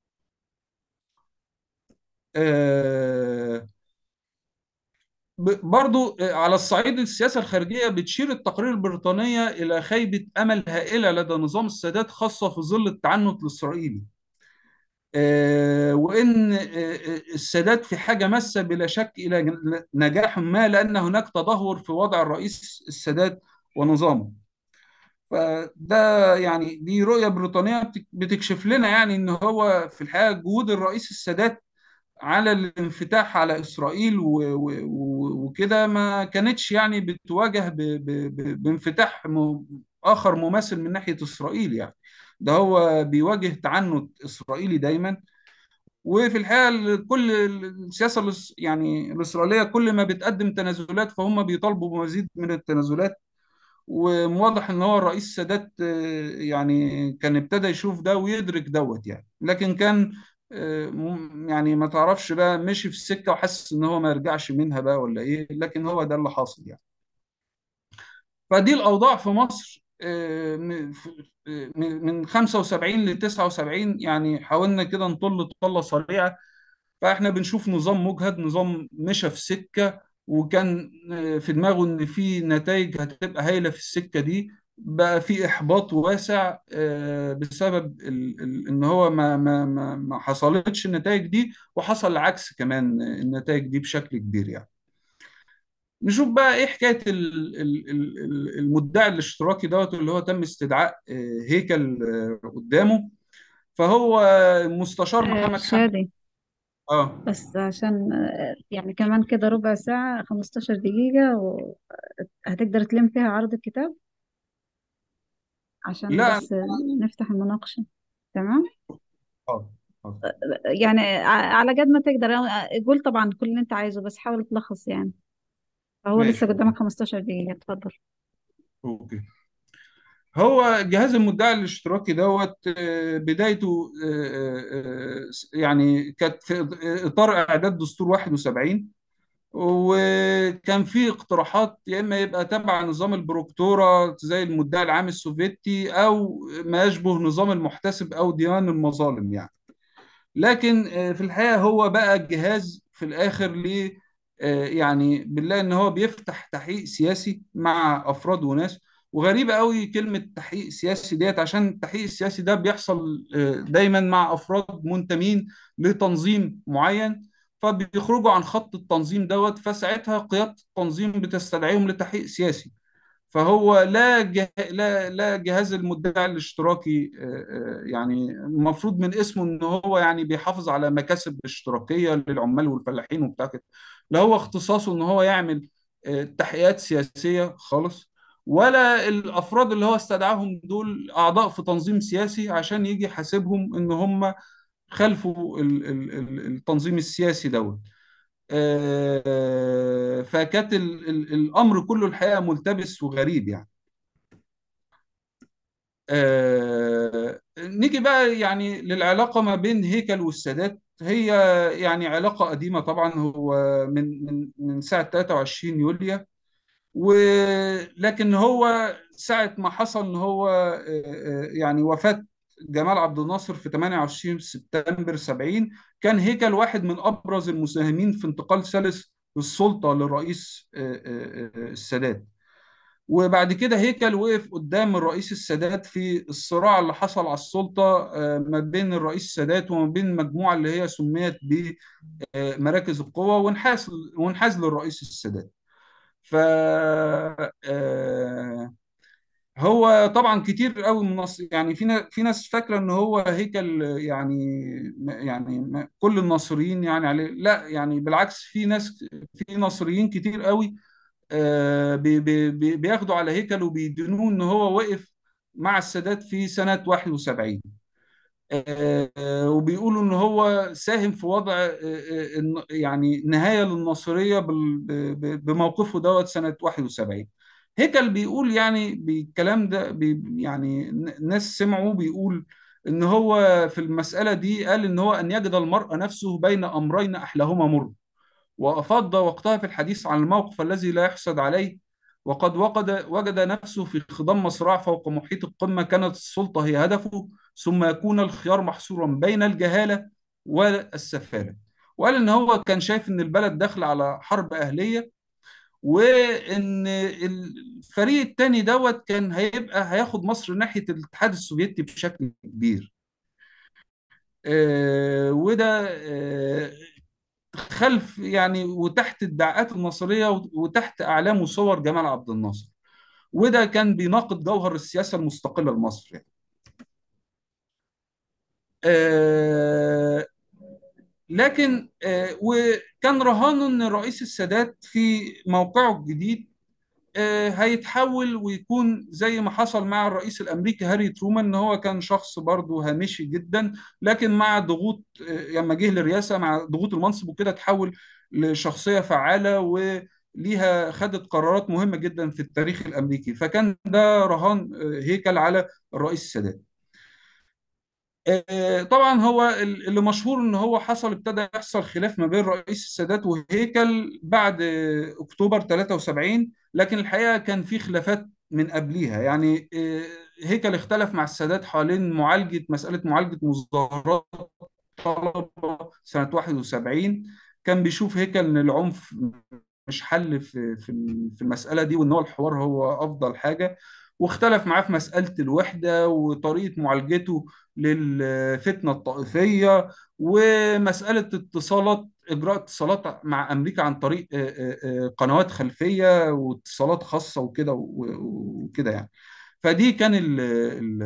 آه... ب- برضو آه، على الصعيد السياسه الخارجيه بتشير التقارير البريطانيه الى خيبه امل هائله لدى نظام السادات خاصه في ظل التعنت الاسرائيلي آه، وان آه، آه، السادات في حاجه ماسه بلا شك الى ج- نجاح ما لان هناك تدهور في وضع الرئيس السادات ونظامه فده يعني دي رؤية بريطانية بتك- بتكشف لنا يعني ان هو في الحقيقة جهود الرئيس السادات على الانفتاح على إسرائيل و- و- و- وكده ما كانتش يعني بتواجه ب- ب- ب- بانفتاح م- آخر مماثل من ناحية إسرائيل يعني ده هو بيواجه تعنت إسرائيلي دايما وفي الحقيقة كل السياسة الإس- يعني الإسرائيلية كل ما بتقدم تنازلات فهم بيطالبوا بمزيد من التنازلات وواضح ان هو الرئيس السادات آه، يعني كان ابتدى يشوف ده ويدرك دوت يعني لكن كان آه، م- يعني ما تعرفش بقى مشي في السكة وحس ان هو ما يرجعش منها بقى ولا ايه لكن هو ده اللي حاصل يعني فدي الاوضاع في مصر آه، من في- آه، من من 75 ل 79 يعني حاولنا كده نطل طلة سريعة فاحنا بنشوف نظام مجهد نظام مشى في سكة وكان آه، في دماغه ان في نتائج هتبقى هايلة في السكة دي بقى في احباط واسع آه، بسبب ال- ال- ان هو ما ما ما ما حصلتش النتائج دي وحصل العكس كمان آه، النتائج دي بشكل كبير يعني نشوف بقى ايه حكاية ال- ال- ال- ال- المدعي الاشتراكي دوت اللي هو تم استدعاء آه، هيكل آه، قدامه فهو مستشار آه، محمد حمدي شادي اه بس عشان آه، يعني كمان كده ربع ساعة 15 دقيقة وهتقدر تلم فيها عرض الكتاب عشان لا بس نفتح المناقشة تمام اه يعني ع- على قد ما تقدر أنا- قول طبعا كل اللي انت عايزه بس حاول تلخص يعني فهو لسه ماشي قدامك اوكي 15 دقيقة اتفضل اوكي هو جهاز المدعي الاشتراكي دوت آه، بدايته آه، آه، يعني كانت في اطار اعداد دستور 71 وكان في اقتراحات يا اما يبقى تبع نظام البروكتورا زي المدعي العام السوفيتي او ما يشبه نظام المحتسب او ديوان المظالم يعني لكن آه، في الحقيقة هو بقى جهاز في الآخر ليه آه، يعني بنلاقي إن هو بيفتح تحقيق سياسي مع أفراد وناس وغريبة قوي كلمة تحقيق سياسي ديت عشان التحقيق السياسي ده بيحصل آه، دايما مع أفراد منتمين لتنظيم معين فبيخرجوا عن خط التنظيم دوت فساعتها قيادة التنظيم بتستدعيهم لتحقيق سياسي فهو لا جه... لا لا جهاز المدعي الاشتراكي آه، آه، يعني المفروض من اسمه ان هو يعني بيحافظ على مكاسب اشتراكيه للعمال والفلاحين وبتاع كده لا هو اختصاصه ان هو يعمل آه، تحقيقات سياسيه خالص ولا الافراد اللي هو استدعاهم دول اعضاء في تنظيم سياسي عشان يجي يحاسبهم ان هم خلفوا ال- ال- ال- التنظيم السياسي دوت آه، فكانت ال- ال- الامر كله الحقيقه ملتبس وغريب يعني آه، نيجي بقى يعني للعلاقه ما بين هيكل والسادات هي يعني علاقه قديمه طبعا هو من من من ساعه 23 يوليو ولكن هو ساعة ما حصل ان هو آه، آه، يعني وفاة جمال عبد الناصر في 28 سبتمبر 70 كان هيكل واحد من ابرز المساهمين في انتقال سلس السلطة للرئيس آه، آه، آه، السادات وبعد كده هيكل وقف قدام الرئيس السادات في الصراع اللي حصل على السلطة آه، ما بين الرئيس السادات وما بين المجموعة اللي هي سميت بمراكز القوى وانحاز وانحاز للرئيس السادات ف آه، هو طبعا كتير قوي من النص يعني في ناس في ناس فاكره ان هو هيكل يعني يعني ما- كل الناصريين يعني عليه لا يعني بالعكس في ناس في ناصريين كتير قوي آه، بي- بي- بي- بياخدوا على هيكل وبيدينوه ان هو وقف مع السادات في سنه 71 آه، وبيقولوا ان هو ساهم في وضع آه، آه، الن- يعني نهايه للناصريه بال- ب- ب- بموقفه دوت سنه 71 هيكل بيقول يعني بالكلام ده بي يعني ن- ناس سمعوا بيقول ان هو في المساله دي قال ان هو ان يجد المرء نفسه بين امرين احلاهما مر وأفاض وقتها في الحديث عن الموقف الذي لا يحسد عليه وقد وجد وجد نفسه في خضم صراع فوق محيط القمة كانت السلطة هي هدفه ثم يكون الخيار محصورا بين الجهالة والسفالة وقال إن هو كان شايف إن البلد داخل على حرب أهلية وإن الفريق التاني دوت كان هيبقى هياخد مصر ناحية الاتحاد السوفيتي بشكل كبير آه، وده آه، خلف يعني وتحت الدعاءات النصرية وتحت أعلام وصور جمال عبد الناصر وده كان بيناقض جوهر السياسة المستقلة لمصر يعني. آه لكن آه وكان رهانه ان رئيس السادات في موقعه الجديد آه، هيتحول ويكون زي ما حصل مع الرئيس الامريكي هاري ترومان ان هو كان شخص برضه هامشي جدا لكن مع ضغوط آه، لما جه للرئاسه مع ضغوط المنصب وكده تحول لشخصيه فعاله وليها خدت قرارات مهمه جدا في التاريخ الامريكي فكان ده رهان آه، هيكل على الرئيس السادات آه، طبعا هو ال- اللي مشهور ان هو حصل ابتدى يحصل خلاف ما بين رئيس السادات وهيكل بعد آه، اكتوبر 73 لكن الحقيقه كان في خلافات من قبليها يعني آه، هيكل اختلف مع السادات حوالين معالجه مساله معالجه مظاهرات طلبه سنه 71 كان بيشوف هيكل ان العنف مش حل في في في المسألة دي وإن هو الحوار هو أفضل حاجة واختلف معاه في مسألة الوحدة وطريقة معالجته للفتنة الطائفية ومسألة اتصالات إجراء اتصالات مع أمريكا عن طريق آه، آه، آه، قنوات خلفية واتصالات خاصة وكده و- وكده يعني فدي كان ال ال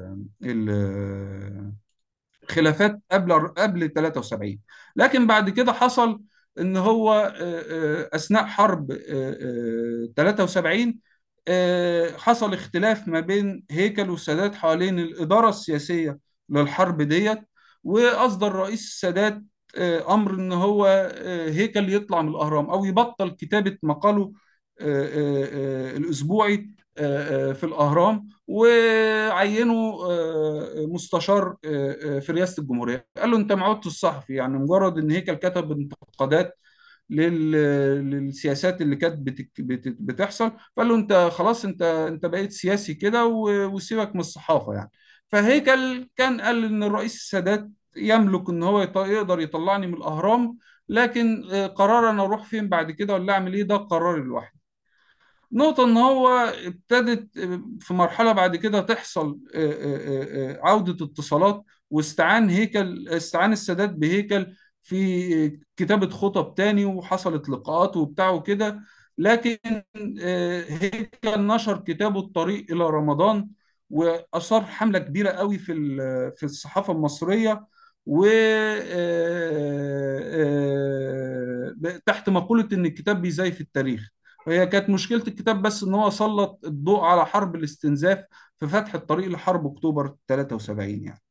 ال خلافات قبل قبل 73 لكن بعد كده حصل ان هو آه، آه، اثناء حرب آه، آه، 73 آه، حصل اختلاف ما بين هيكل والسادات حوالين الاداره السياسيه للحرب ديت واصدر رئيس السادات آه، امر ان هو آه، هيكل يطلع من الاهرام او يبطل كتابه مقاله آه، آه، آه، الاسبوعي آه، آه، في الاهرام وعينه آه، مستشار آه، آه، في رئاسه الجمهوريه قال له انت ما عدتش الصحفي يعني مجرد ان هيكل كتب انتقادات لل... للسياسات اللي كانت بت... بت... بتحصل فقال له انت خلاص انت انت بقيت سياسي كده و... وسيبك من الصحافه يعني فهيكل كان قال ان الرئيس السادات يملك ان هو يط... يقدر يطلعني من الاهرام لكن آه، قرار انا اروح فين بعد كده ولا اعمل ايه ده قراري لوحدي نقطة إن هو ابتدت في مرحلة بعد كده تحصل آه، آه، آه، عودة اتصالات واستعان هيكل استعان السادات بهيكل في كتابة خطب تاني وحصلت لقاءات وبتاع وكده لكن آه، هيكل نشر كتابه الطريق إلى رمضان وأثار حملة كبيرة قوي في ال- في الصحافة المصرية و آه، آه، تحت مقولة إن الكتاب بيزيف التاريخ هي كانت مشكلة الكتاب بس إن هو سلط الضوء على حرب الاستنزاف في فتح الطريق لحرب أكتوبر 73 يعني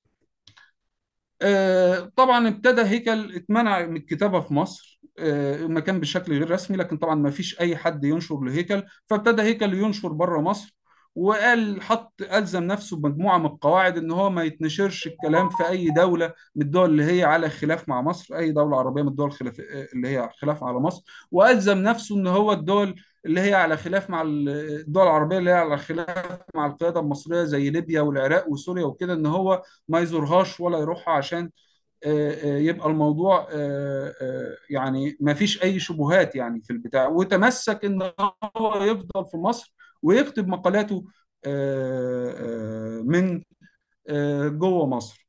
آه، طبعا ابتدى هيكل اتمنع من الكتابة في مصر آه، ما كان بشكل غير رسمي لكن طبعا ما فيش أي حد ينشر لهيكل فابتدى هيكل ينشر بره مصر وقال حط ألزم نفسه بمجموعة من القواعد إن هو ما يتنشرش الكلام في أي دولة من الدول اللي هي على خلاف مع مصر أي دولة عربية من الدول الخلاف اللي هي خلاف على مصر وألزم نفسه إن هو الدول اللي هي على خلاف مع الدول العربية اللي هي على خلاف مع القيادة المصرية زي ليبيا والعراق وسوريا وكده إن هو ما يزورهاش ولا يروحها عشان آه، آه، يبقى الموضوع آه، آه، يعني ما فيش اي شبهات يعني في البتاع وتمسك ان هو يفضل في مصر ويكتب مقالاته آه، آه، من آه، جوه مصر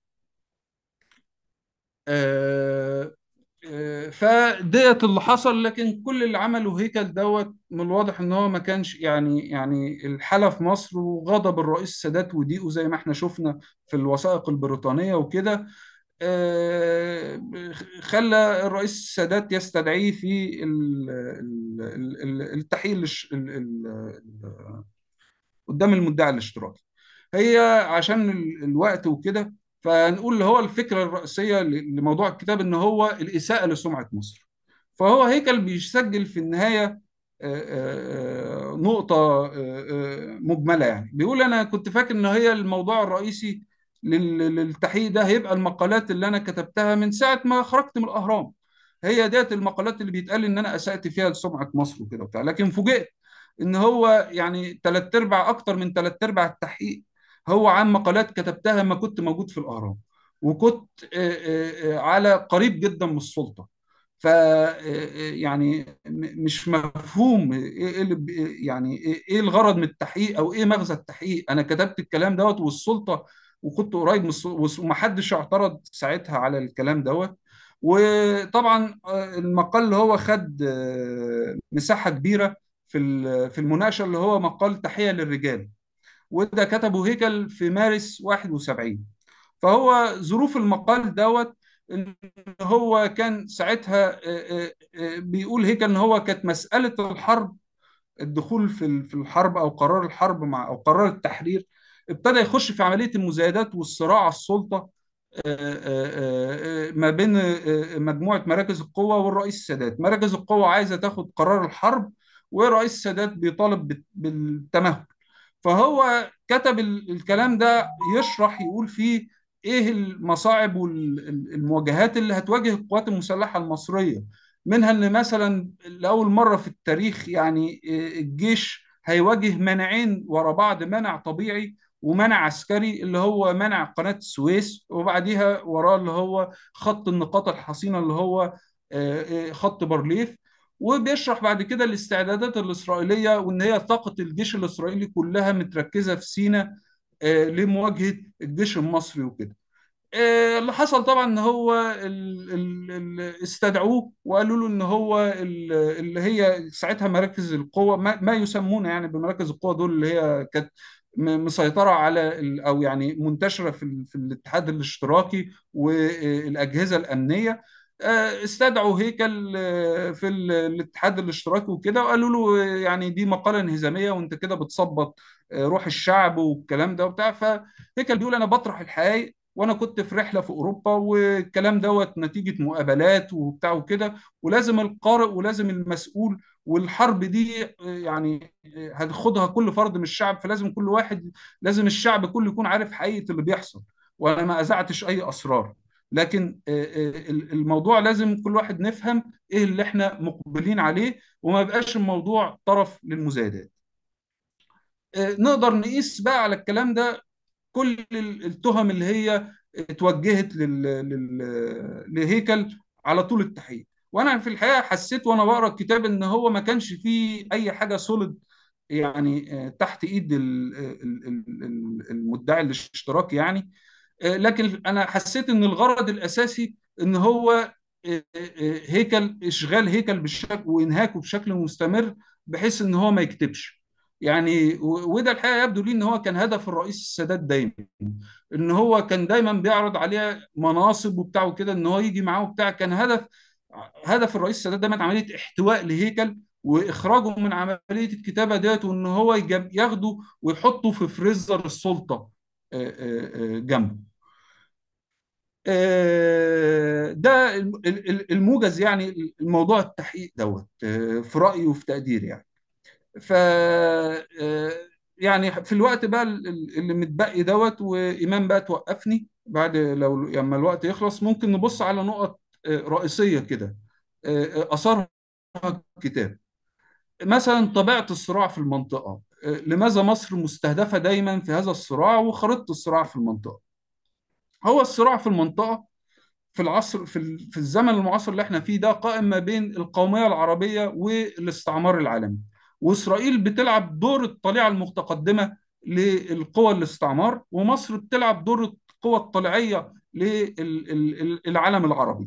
آه، آه، فديت اللي حصل لكن كل اللي عمله هيكل دوت من الواضح ان هو ما كانش يعني يعني الحالة في مصر وغضب الرئيس السادات وضيقه زي ما احنا شفنا في الوثائق البريطانية وكده آه، خلى الرئيس السادات يستدعيه في ال- ال- ال- ال- التحقيق الش- ال- ال- ال- قدام المدعي الاشتراكي هي عشان ال- الوقت وكده فنقول اللي هو الفكرة الرئيسية ل- لموضوع الكتاب ان هو الإساءة لسمعة مصر فهو هيكل بيسجل في النهاية آه، آه، آه، نقطة آه، آه، مجملة يعني بيقول أنا كنت فاكر إن هي الموضوع الرئيسي لل- للتحقيق ده هيبقى المقالات اللي أنا كتبتها من ساعة ما خرجت من الأهرام هي ديت المقالات اللي بيتقال إن أنا أسأت فيها لسمعة مصر وكده وبتاع لكن فوجئت إن هو يعني تلات أرباع أكتر من تلات أرباع التحقيق هو عن مقالات كتبتها ما كنت موجود في الأهرام وكنت آه، آه، آه، على قريب جدا من السلطة ف يعني م- مش مفهوم ايه إيه اللي ب- يعني ايه إيه الغرض من التحقيق او ايه مغزى التحقيق انا كتبت الكلام دوت والسلطه وكنت قريب من السلطه ومحدش اعترض ساعتها على الكلام دوت وطبعا آه، المقال اللي هو خد آه، مساحه كبيره في ال- في المناقشه اللي هو مقال تحيه للرجال وده كتبه هيكل في مارس 71 فهو ظروف المقال دوت ان هو كان ساعتها آه، آه، آه، بيقول هيك ان هو كانت مسألة الحرب الدخول في ال- في الحرب او قرار الحرب مع او قرار التحرير ابتدى يخش في عملية المزايدات والصراع على السلطة آه، آه، آه، ما بين آه، مجموعة مراكز القوة والرئيس السادات مراكز القوة عايزة تاخد قرار الحرب ورئيس السادات بيطالب بال- بالتمهل فهو كتب ال- الكلام ده يشرح يقول فيه ايه المصاعب والمواجهات اللي هتواجه القوات المسلحة المصرية منها ان مثلا لأول مرة في التاريخ يعني آه، الجيش هيواجه منعين ورا بعض منع طبيعي ومنع عسكري اللي هو منع قناة السويس وبعديها وراه اللي هو خط النقاط الحصينة اللي هو آه، آه، خط بارليف وبيشرح بعد كده الاستعدادات الإسرائيلية وإن هي طاقة الجيش الإسرائيلي كلها متركزة في سيناء آه، لمواجهة الجيش المصري وكده آه، اللي حصل طبعا ان هو ال ال ال استدعوه وقالوا له ان هو ال- اللي هي ساعتها مراكز القوة ما, ما يسمون يعني بمراكز القوة دول اللي هي كانت م- مسيطرة على ال- او يعني منتشرة في ال- في الاتحاد الاشتراكي والاجهزة الامنية آه، استدعوا هيكل آه، في ال- الاتحاد الاشتراكي وكده وقالوا له آه، يعني دي مقالة انهزامية وانت كده بتثبط آه، روح الشعب والكلام ده وبتاع فهيكل بيقول انا بطرح الحقائق وانا كنت في رحله في اوروبا والكلام دوت نتيجه مقابلات وبتاع وكده ولازم القارئ ولازم المسؤول والحرب دي آه، يعني آه، هتاخدها كل فرد من الشعب فلازم كل واحد لازم الشعب كله يكون عارف حقيقه اللي بيحصل وانا ما اذعتش اي اسرار لكن آه، آه، الموضوع لازم كل واحد نفهم ايه اللي احنا مقبلين عليه وما يبقاش الموضوع طرف للمزايدات آه، نقدر نقيس بقى على الكلام ده كل ال- التهم اللي هي اتوجهت لل... لل... لهيكل على طول التحقيق وانا في الحقيقه حسيت وانا بقرا الكتاب ان هو ما كانش فيه اي حاجه سوليد يعني آه، تحت ايد ال- ال- ال- ال- المدعي الاشتراك يعني آه، لكن انا حسيت ان الغرض الاساسي ان هو آه، آه، هيكل اشغال هيكل بالشكل وانهاكه بشكل مستمر بحيث ان هو ما يكتبش يعني و- وده الحقيقه يبدو لي ان هو كان هدف الرئيس السادات دايما ان هو كان دايما بيعرض عليه مناصب وبتاع وكده ان هو يجي معاه وبتاع كان هدف هدف الرئيس السادات دايما عمليه احتواء لهيكل واخراجه من عمليه الكتابه ديت وان هو يجاب- ياخده ويحطه في فريزر السلطه آه، آه، آه، جنبه آه، ده الم- ال- ال- الموجز يعني الموضوع التحقيق دوت آه، في رأيي وفي تقديري يعني ف آه، يعني في الوقت بقى ال- ال- اللي متبقي دوت وإيمان بقى توقفني بعد لو لما الوقت يخلص ممكن نبص على نقط آه، رئيسية كده آه، آه، أثارها الكتاب مثلا طبيعة الصراع في المنطقة آه، لماذا مصر مستهدفة دايما في هذا الصراع وخريطة الصراع في المنطقة هو الصراع في المنطقة في العصر في ال- في الزمن المعاصر اللي احنا فيه ده قائم ما بين القومية العربية والاستعمار العالمي وإسرائيل بتلعب دور الطليعة المتقدمة للقوى الاستعمار ومصر بتلعب دور القوى الطليعية للعالم العربي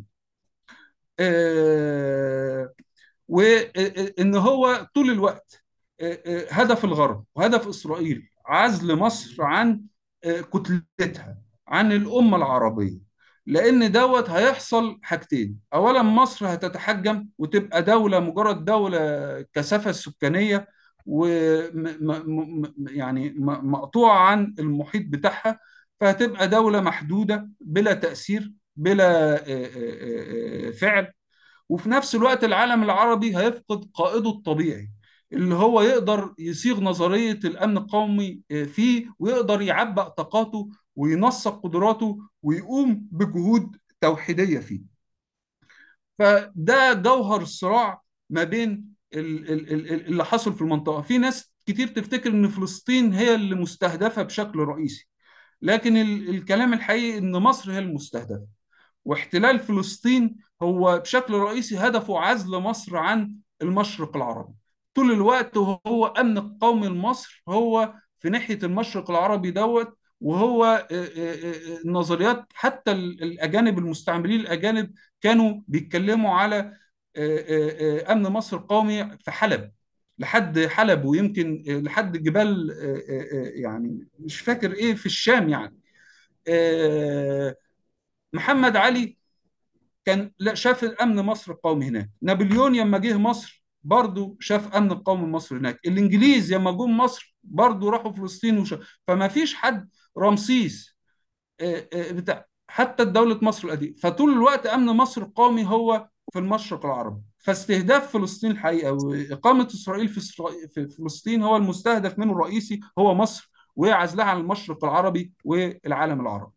آه، وان هو طول الوقت آه، آه، هدف الغرب وهدف اسرائيل عزل مصر عن آه، كتلتها عن الامه العربيه لان دوت هيحصل حاجتين اولا مصر هتتحجم وتبقى دوله مجرد دوله كثافه السكانيه و يعني م- مقطوعه عن المحيط بتاعها فهتبقى دوله محدوده بلا تاثير بلا آه، آه، آه، فعل وفي نفس الوقت العالم العربي هيفقد قائده الطبيعي اللي هو يقدر يصيغ نظرية الأمن القومي آه، فيه ويقدر يعبأ طاقاته وينسق قدراته ويقوم بجهود توحيدية فيه فده جوهر الصراع ما بين ال- ال- ال- اللي حصل في المنطقة في ناس كتير تفتكر ان فلسطين هي اللي مستهدفة بشكل رئيسي لكن ال- الكلام الحقيقي ان مصر هي المستهدفة واحتلال فلسطين هو بشكل رئيسي هدفه عزل مصر عن المشرق العربي طول الوقت هو أمن القومي لمصر هو في ناحية المشرق العربي دوت وهو آه، آه، آه، النظريات حتى ال- الأجانب المستعمرين الأجانب كانوا بيتكلموا على آه، آه، آه، أمن مصر القومي في حلب لحد حلب ويمكن آه، لحد جبال آه، آه، آه، يعني مش فاكر ايه في الشام يعني آه، محمد علي كان لا شاف امن مصر القومي هناك نابليون لما جه مصر برضه شاف امن القومي مصر هناك الانجليز لما جم مصر برضه راحوا فلسطين وشاف فما فيش حد رمسيس آه، آه، بتاع حتى دولة مصر القديمة فطول الوقت امن مصر القومي هو في المشرق العربي فاستهداف فلسطين الحقيقة وإقامة إسرائيل في إسرائيل في فلسطين هو المستهدف منه الرئيسي هو مصر وعزلها عن المشرق العربي والعالم العربي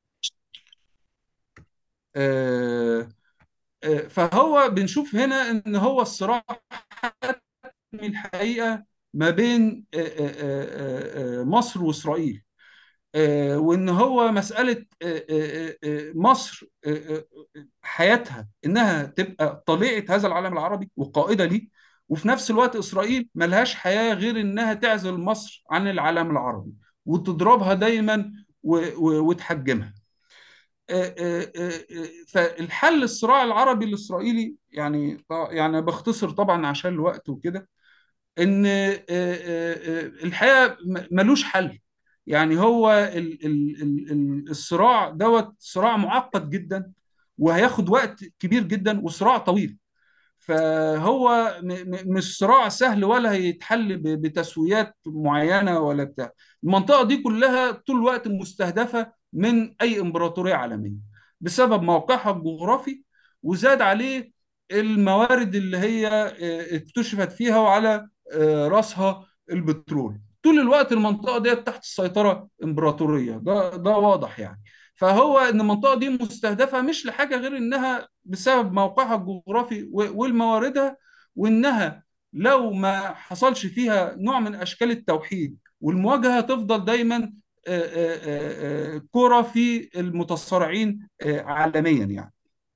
آه، آه، فهو بنشوف هنا ان هو الصراع من الحقيقه ما بين آه، آه، آه، آه، مصر واسرائيل آه، وان هو مساله آه، آه، آه، مصر آه، آه، حياتها انها تبقى طليعه هذا العالم العربي وقائده ليه وفي نفس الوقت اسرائيل ملهاش حياه غير انها تعزل مصر عن العالم العربي وتضربها دايما و- و- وتحجمها آه، آه، آه، آه، فالحل الصراع العربي الاسرائيلي يعني ط- يعني بختصر طبعا عشان الوقت وكده ان آه، آه، آه، الحقيقه م- ملوش حل يعني هو ال- ال- ال- ال- الصراع دوت صراع معقد جدا وهياخد وقت كبير جدا وصراع طويل فهو م- م- مش صراع سهل ولا هيتحل ب- بتسويات معينة ولا بتاع المنطقة دي كلها طول الوقت مستهدفة من أي إمبراطورية عالمية بسبب موقعها الجغرافي وزاد عليه الموارد اللي هي آه، اكتشفت فيها وعلى آه، رأسها البترول طول الوقت المنطقة دي تحت السيطرة إمبراطورية ده ده واضح يعني فهو ان المنطقه دي مستهدفه مش لحاجه غير انها بسبب موقعها الجغرافي و- والمواردها وانها لو ما حصلش فيها نوع من اشكال التوحيد والمواجهه هتفضل دايما آه، آه، آه، آه، كرة في المتصارعين آه، عالميا يعني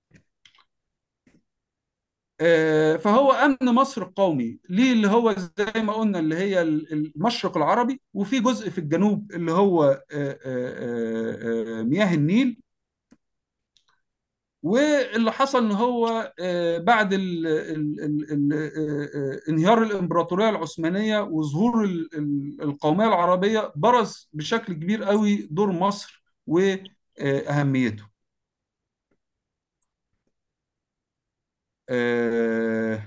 آه، فهو امن مصر القومي ليه اللي هو زي ما قلنا اللي هي ال- المشرق العربي وفي جزء في الجنوب اللي هو آه، آه، آه، آه، مياه النيل واللي حصل ان هو آه، بعد ال ال ال ال آه، آه، انهيار الامبراطوريه العثمانيه وظهور ال- ال- القوميه العربيه برز بشكل كبير قوي دور مصر واهميته آه،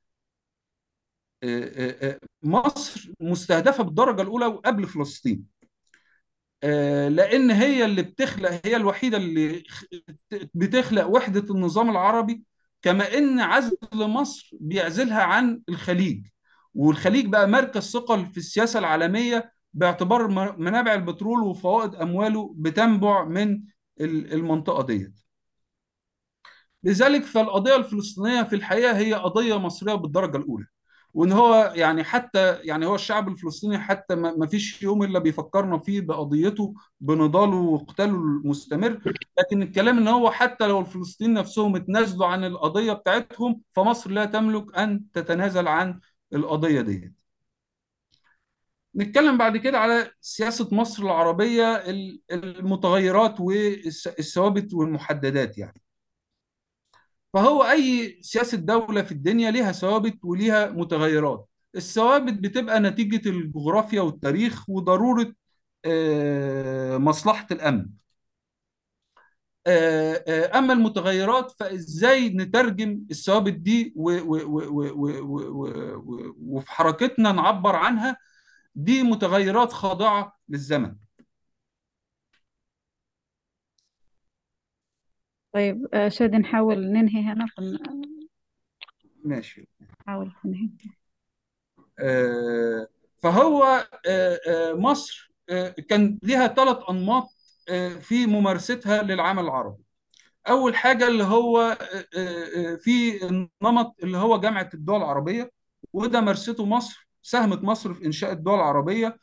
آه، آه، آه، مصر مستهدفه بالدرجه الاولى وقبل فلسطين آه، لان هي اللي بتخلق هي الوحيده اللي خ- بتخلق وحده النظام العربي كما ان عزل مصر بيعزلها عن الخليج والخليج بقى مركز ثقل في السياسه العالميه باعتبار م- منابع البترول وفوائد امواله بتنبع من ال- المنطقه دي لذلك فالقضية الفلسطينية في الحقيقة هي قضية مصرية بالدرجة الأولى وإن هو يعني حتى يعني هو الشعب الفلسطيني حتى ما ما فيش يوم إلا بيفكرنا فيه بقضيته بنضاله وقتاله المستمر لكن الكلام إن هو حتى لو الفلسطينيين نفسهم اتنازلوا عن القضية بتاعتهم فمصر لا تملك أن تتنازل عن القضية دي نتكلم بعد كده على سياسة مصر العربية ال- المتغيرات والثوابت والمحددات يعني فهو أي سياسة دولة في الدنيا ليها ثوابت وليها متغيرات الثوابت بتبقى نتيجة الجغرافيا والتاريخ وضرورة آه، مصلحة الأمن آه، آه، أما المتغيرات فإزاي نترجم الثوابت دي و- و- و- و- و- و- و- وفي حركتنا نعبر عنها دي متغيرات خاضعة للزمن طيب آه، شادي نحاول ننهي هنا ماشي نحاول ننهي آه، فهو آه، آه، مصر آه، كان ليها ثلاث أنماط آه، في ممارستها للعمل العربي أول حاجة اللي هو آه، آه، آه، في النمط اللي هو جامعة الدول العربية وده مارسته مصر ساهمت مصر في إنشاء الدول العربية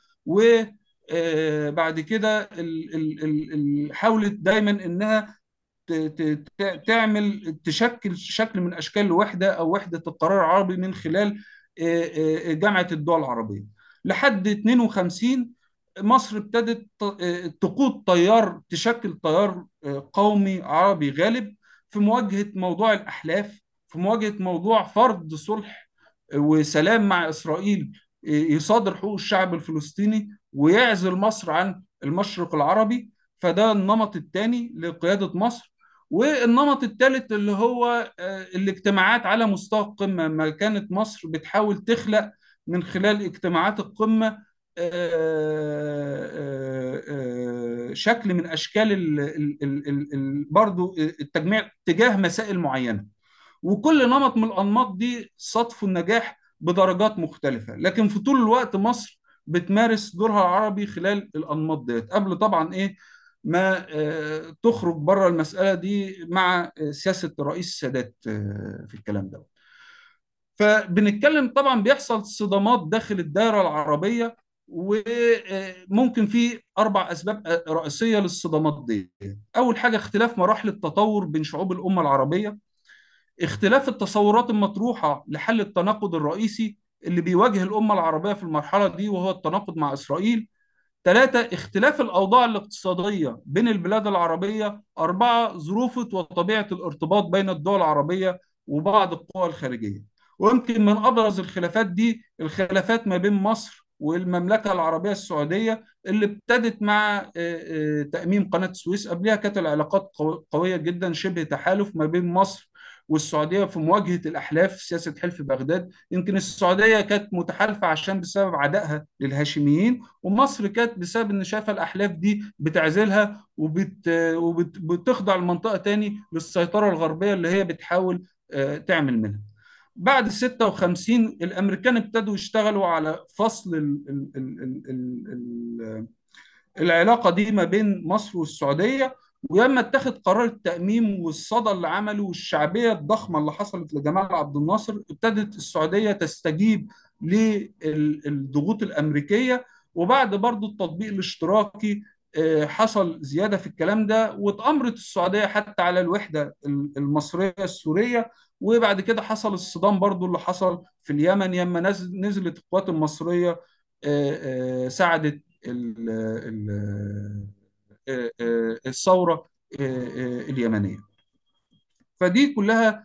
وبعد كده ال- ال- ال- ال- حاولت دايما إنها ت- ت- ت- تعمل تشكل شكل من اشكال الوحده او وحده القرار العربي من خلال آه، آه، جامعه الدول العربيه لحد 52 مصر ابتدت ت- آه، تقود تيار تشكل تيار آه، قومي عربي غالب في مواجهه موضوع الاحلاف في مواجهه موضوع فرض صلح وسلام مع اسرائيل آه، يصادر حقوق الشعب الفلسطيني ويعزل مصر عن المشرق العربي فده النمط الثاني لقياده مصر والنمط الثالث اللي هو آه، الاجتماعات على مستوى القمة ما كانت مصر بتحاول تخلق من خلال اجتماعات القمة آه، آه، آه، شكل من أشكال ال- ال- ال- ال- ال- برضو التجميع تجاه مسائل معينة وكل نمط من الأنماط دي صادفوا النجاح بدرجات مختلفة لكن في طول الوقت مصر بتمارس دورها العربي خلال الأنماط ديت قبل طبعا إيه ما آه، تخرج بره المسألة دي مع آه، سياسة الرئيس السادات آه، في الكلام ده فبنتكلم طبعا بيحصل صدامات داخل الدائرة العربية وممكن في أربع أسباب آه، رئيسية للصدامات دي أول حاجة اختلاف مراحل التطور بين شعوب الأمة العربية اختلاف التصورات المطروحة لحل التناقض الرئيسي اللي بيواجه الأمة العربية في المرحلة دي وهو التناقض مع إسرائيل ثلاثة اختلاف الأوضاع الاقتصادية بين البلاد العربية أربعة ظروف وطبيعة الارتباط بين الدول العربية وبعض القوى الخارجية ويمكن من أبرز الخلافات دي الخلافات ما بين مصر والمملكة العربية السعودية اللي ابتدت مع آه، آه، تأميم قناة السويس قبلها كانت العلاقات قو- قوية جدا شبه تحالف ما بين مصر والسعوديه في مواجهه الاحلاف سياسه حلف بغداد يمكن السعوديه كانت متحالفه عشان بسبب عدائها للهاشميين ومصر كانت بسبب ان شايفه الاحلاف دي بتعزلها وبت وبتخضع المنطقه تاني للسيطره الغربيه اللي هي بتحاول آه، تعمل منها بعد 56 الامريكان ابتدوا يشتغلوا على فصل ال ال ال ال ال العلاقه دي ما بين مصر والسعوديه ولما اتخذ قرار التأميم والصدى اللي عمله والشعبية الضخمة اللي حصلت لجمال عبد الناصر ابتدت السعودية تستجيب للضغوط الأمريكية وبعد برضو التطبيق الاشتراكي آه، حصل زيادة في الكلام ده واتأمرت السعودية حتى على الوحدة المصرية السورية وبعد كده حصل الصدام برضو اللي حصل في اليمن لما نزلت القوات المصرية آه، آه، ساعدت الثورة اليمنية فدي كلها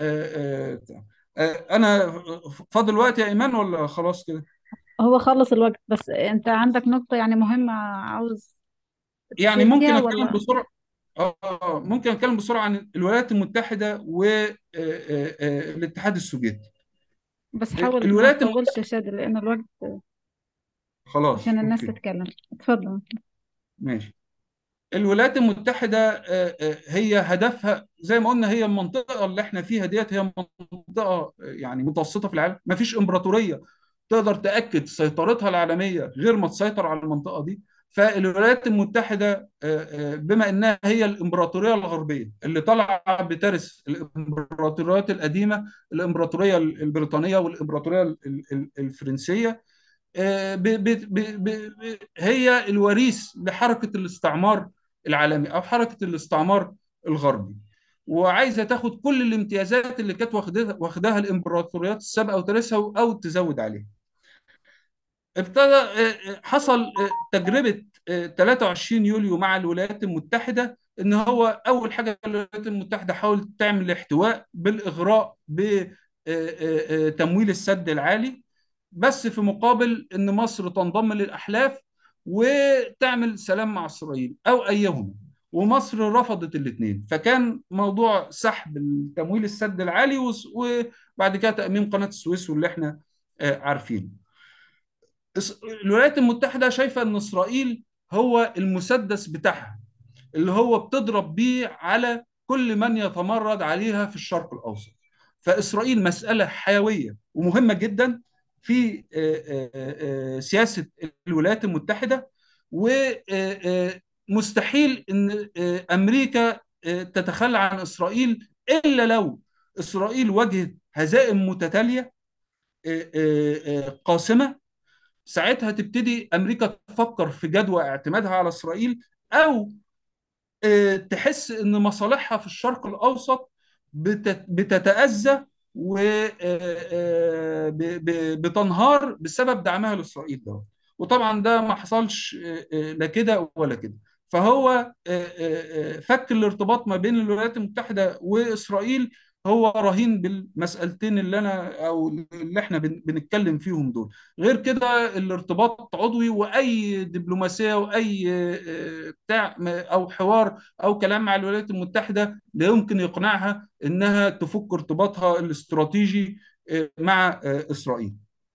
أنا فاضل وقت يا إيمان ولا خلاص كده؟ هو خلص الوقت بس انت عندك نقطة يعني مهمة عاوز يعني تشير ممكن فيها أتكلم ولا بسرعة آه ممكن أتكلم بسرعة عن الولايات المتحدة والاتحاد السوفيتي بس حاول ما الولايات تطولش المتحدة يا شادي لأن الوقت خلاص عشان الناس أوكي تتكلم اتفضل ماشي الولايات المتحدة آه، آه، هي هدفها زي ما قلنا هي المنطقة اللي احنا فيها ديت هي منطقة آه، يعني متوسطة في العالم ما فيش إمبراطورية تقدر تأكد سيطرتها العالمية غير ما تسيطر على المنطقة دي فالولايات المتحدة بما إنها هي الإمبراطورية الغربية اللي طالعة بترس الإمبراطوريات القديمة الإمبراطورية البريطانية والإمبراطورية الفرنسية ب ب ب ب هي الوريث لحركة الاستعمار العالمي أو حركة الاستعمار الغربي وعايزة تاخد كل الامتيازات اللي كانت واخدها واخداها الإمبراطوريات السابقة وترسها أو تزود عليها ابتدى حصل تجربة 23 يوليو مع الولايات المتحدة ان هو اول حاجه الولايات المتحده حاولت تعمل الاحتواء بالاغراء بتمويل السد العالي بس في مقابل ان مصر تنضم للاحلاف وتعمل سلام مع اسرائيل او ايهما ومصر رفضت الاثنين فكان موضوع سحب التمويل السد العالي وبعد كده تاميم قناه السويس واللي احنا عارفينه الولايات المتحده شايفه ان اسرائيل هو المسدس بتاعها اللي هو بتضرب بيه على كل من يتمرد عليها في الشرق الاوسط فاسرائيل مساله حيويه ومهمه جدا في سياسه الولايات المتحده ومستحيل ان امريكا تتخلى عن اسرائيل الا لو اسرائيل واجهت هزائم متتاليه قاسمه ساعتها تبتدي امريكا تفكر في جدوى اعتمادها على اسرائيل او تحس ان مصالحها في الشرق الاوسط بتتاذى وبتنهار بسبب دعمها لاسرائيل ده وطبعا ده ما حصلش لا كده ولا كده فهو فك الارتباط ما بين الولايات المتحده واسرائيل هو رهين بالمسألتين اللي انا او اللي احنا بنتكلم فيهم دول غير كده الارتباط عضوي واي دبلوماسيه واي بتاع او حوار او كلام مع الولايات المتحده لا يمكن يقنعها انها تفك ارتباطها الاستراتيجي مع اسرائيل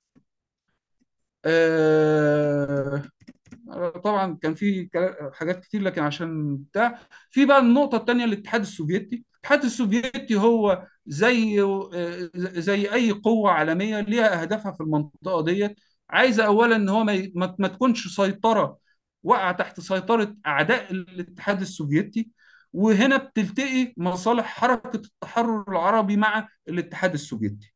طبعا كان في حاجات كتير لكن عشان بتاع في بقى النقطه الثانيه الاتحاد السوفيتي الاتحاد السوفيتي هو زي زي اي قوه عالميه ليها اهدافها في المنطقه ديت عايزه اولا ان هو ما, ما تكونش سيطره وقع تحت سيطره اعداء الاتحاد السوفيتي وهنا بتلتقي مصالح حركه التحرر العربي مع الاتحاد السوفيتي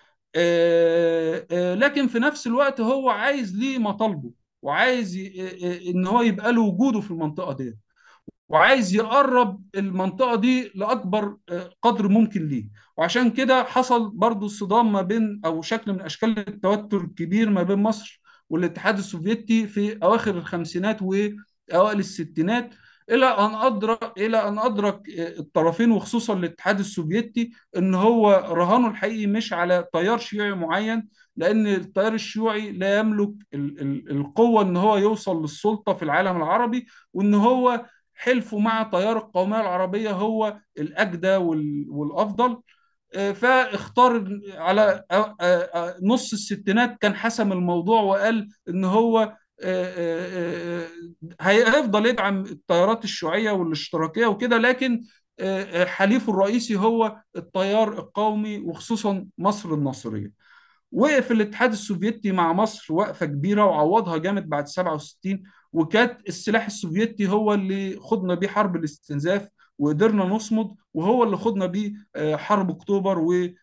لكن في نفس الوقت هو عايز ليه مطالبه وعايز ان هو يبقى له وجوده في المنطقه دي وعايز يقرب المنطقه دي لاكبر قدر ممكن ليه وعشان كده حصل برضو الصدام ما بين او شكل من اشكال التوتر الكبير ما بين مصر والاتحاد السوفيتي في اواخر الخمسينات واوائل الستينات الى ان ادرك الى ان ادرك الطرفين وخصوصا الاتحاد السوفيتي ان هو رهانه الحقيقي مش على تيار شيوعي معين لان التيار الشيوعي لا يملك القوه ان هو يوصل للسلطه في العالم العربي وان هو حلفه مع تيار القوميه العربيه هو الاجدى وال- والافضل آه، فاختار على آه، آه، آه، نص الستينات كان حسم الموضوع وقال ان هو آه، آه، آه، هيفضل يدعم التيارات الشيوعيه والاشتراكيه وكده لكن آه، آه، حليفه الرئيسي هو التيار القومي وخصوصا مصر الناصريه وقف الاتحاد السوفيتي مع مصر وقفة كبيرة وعوضها جامد بعد 67 وكانت السلاح السوفيتي هو اللي خضنا بيه حرب الاستنزاف وقدرنا نصمد وهو اللي خضنا بيه آه، حرب أكتوبر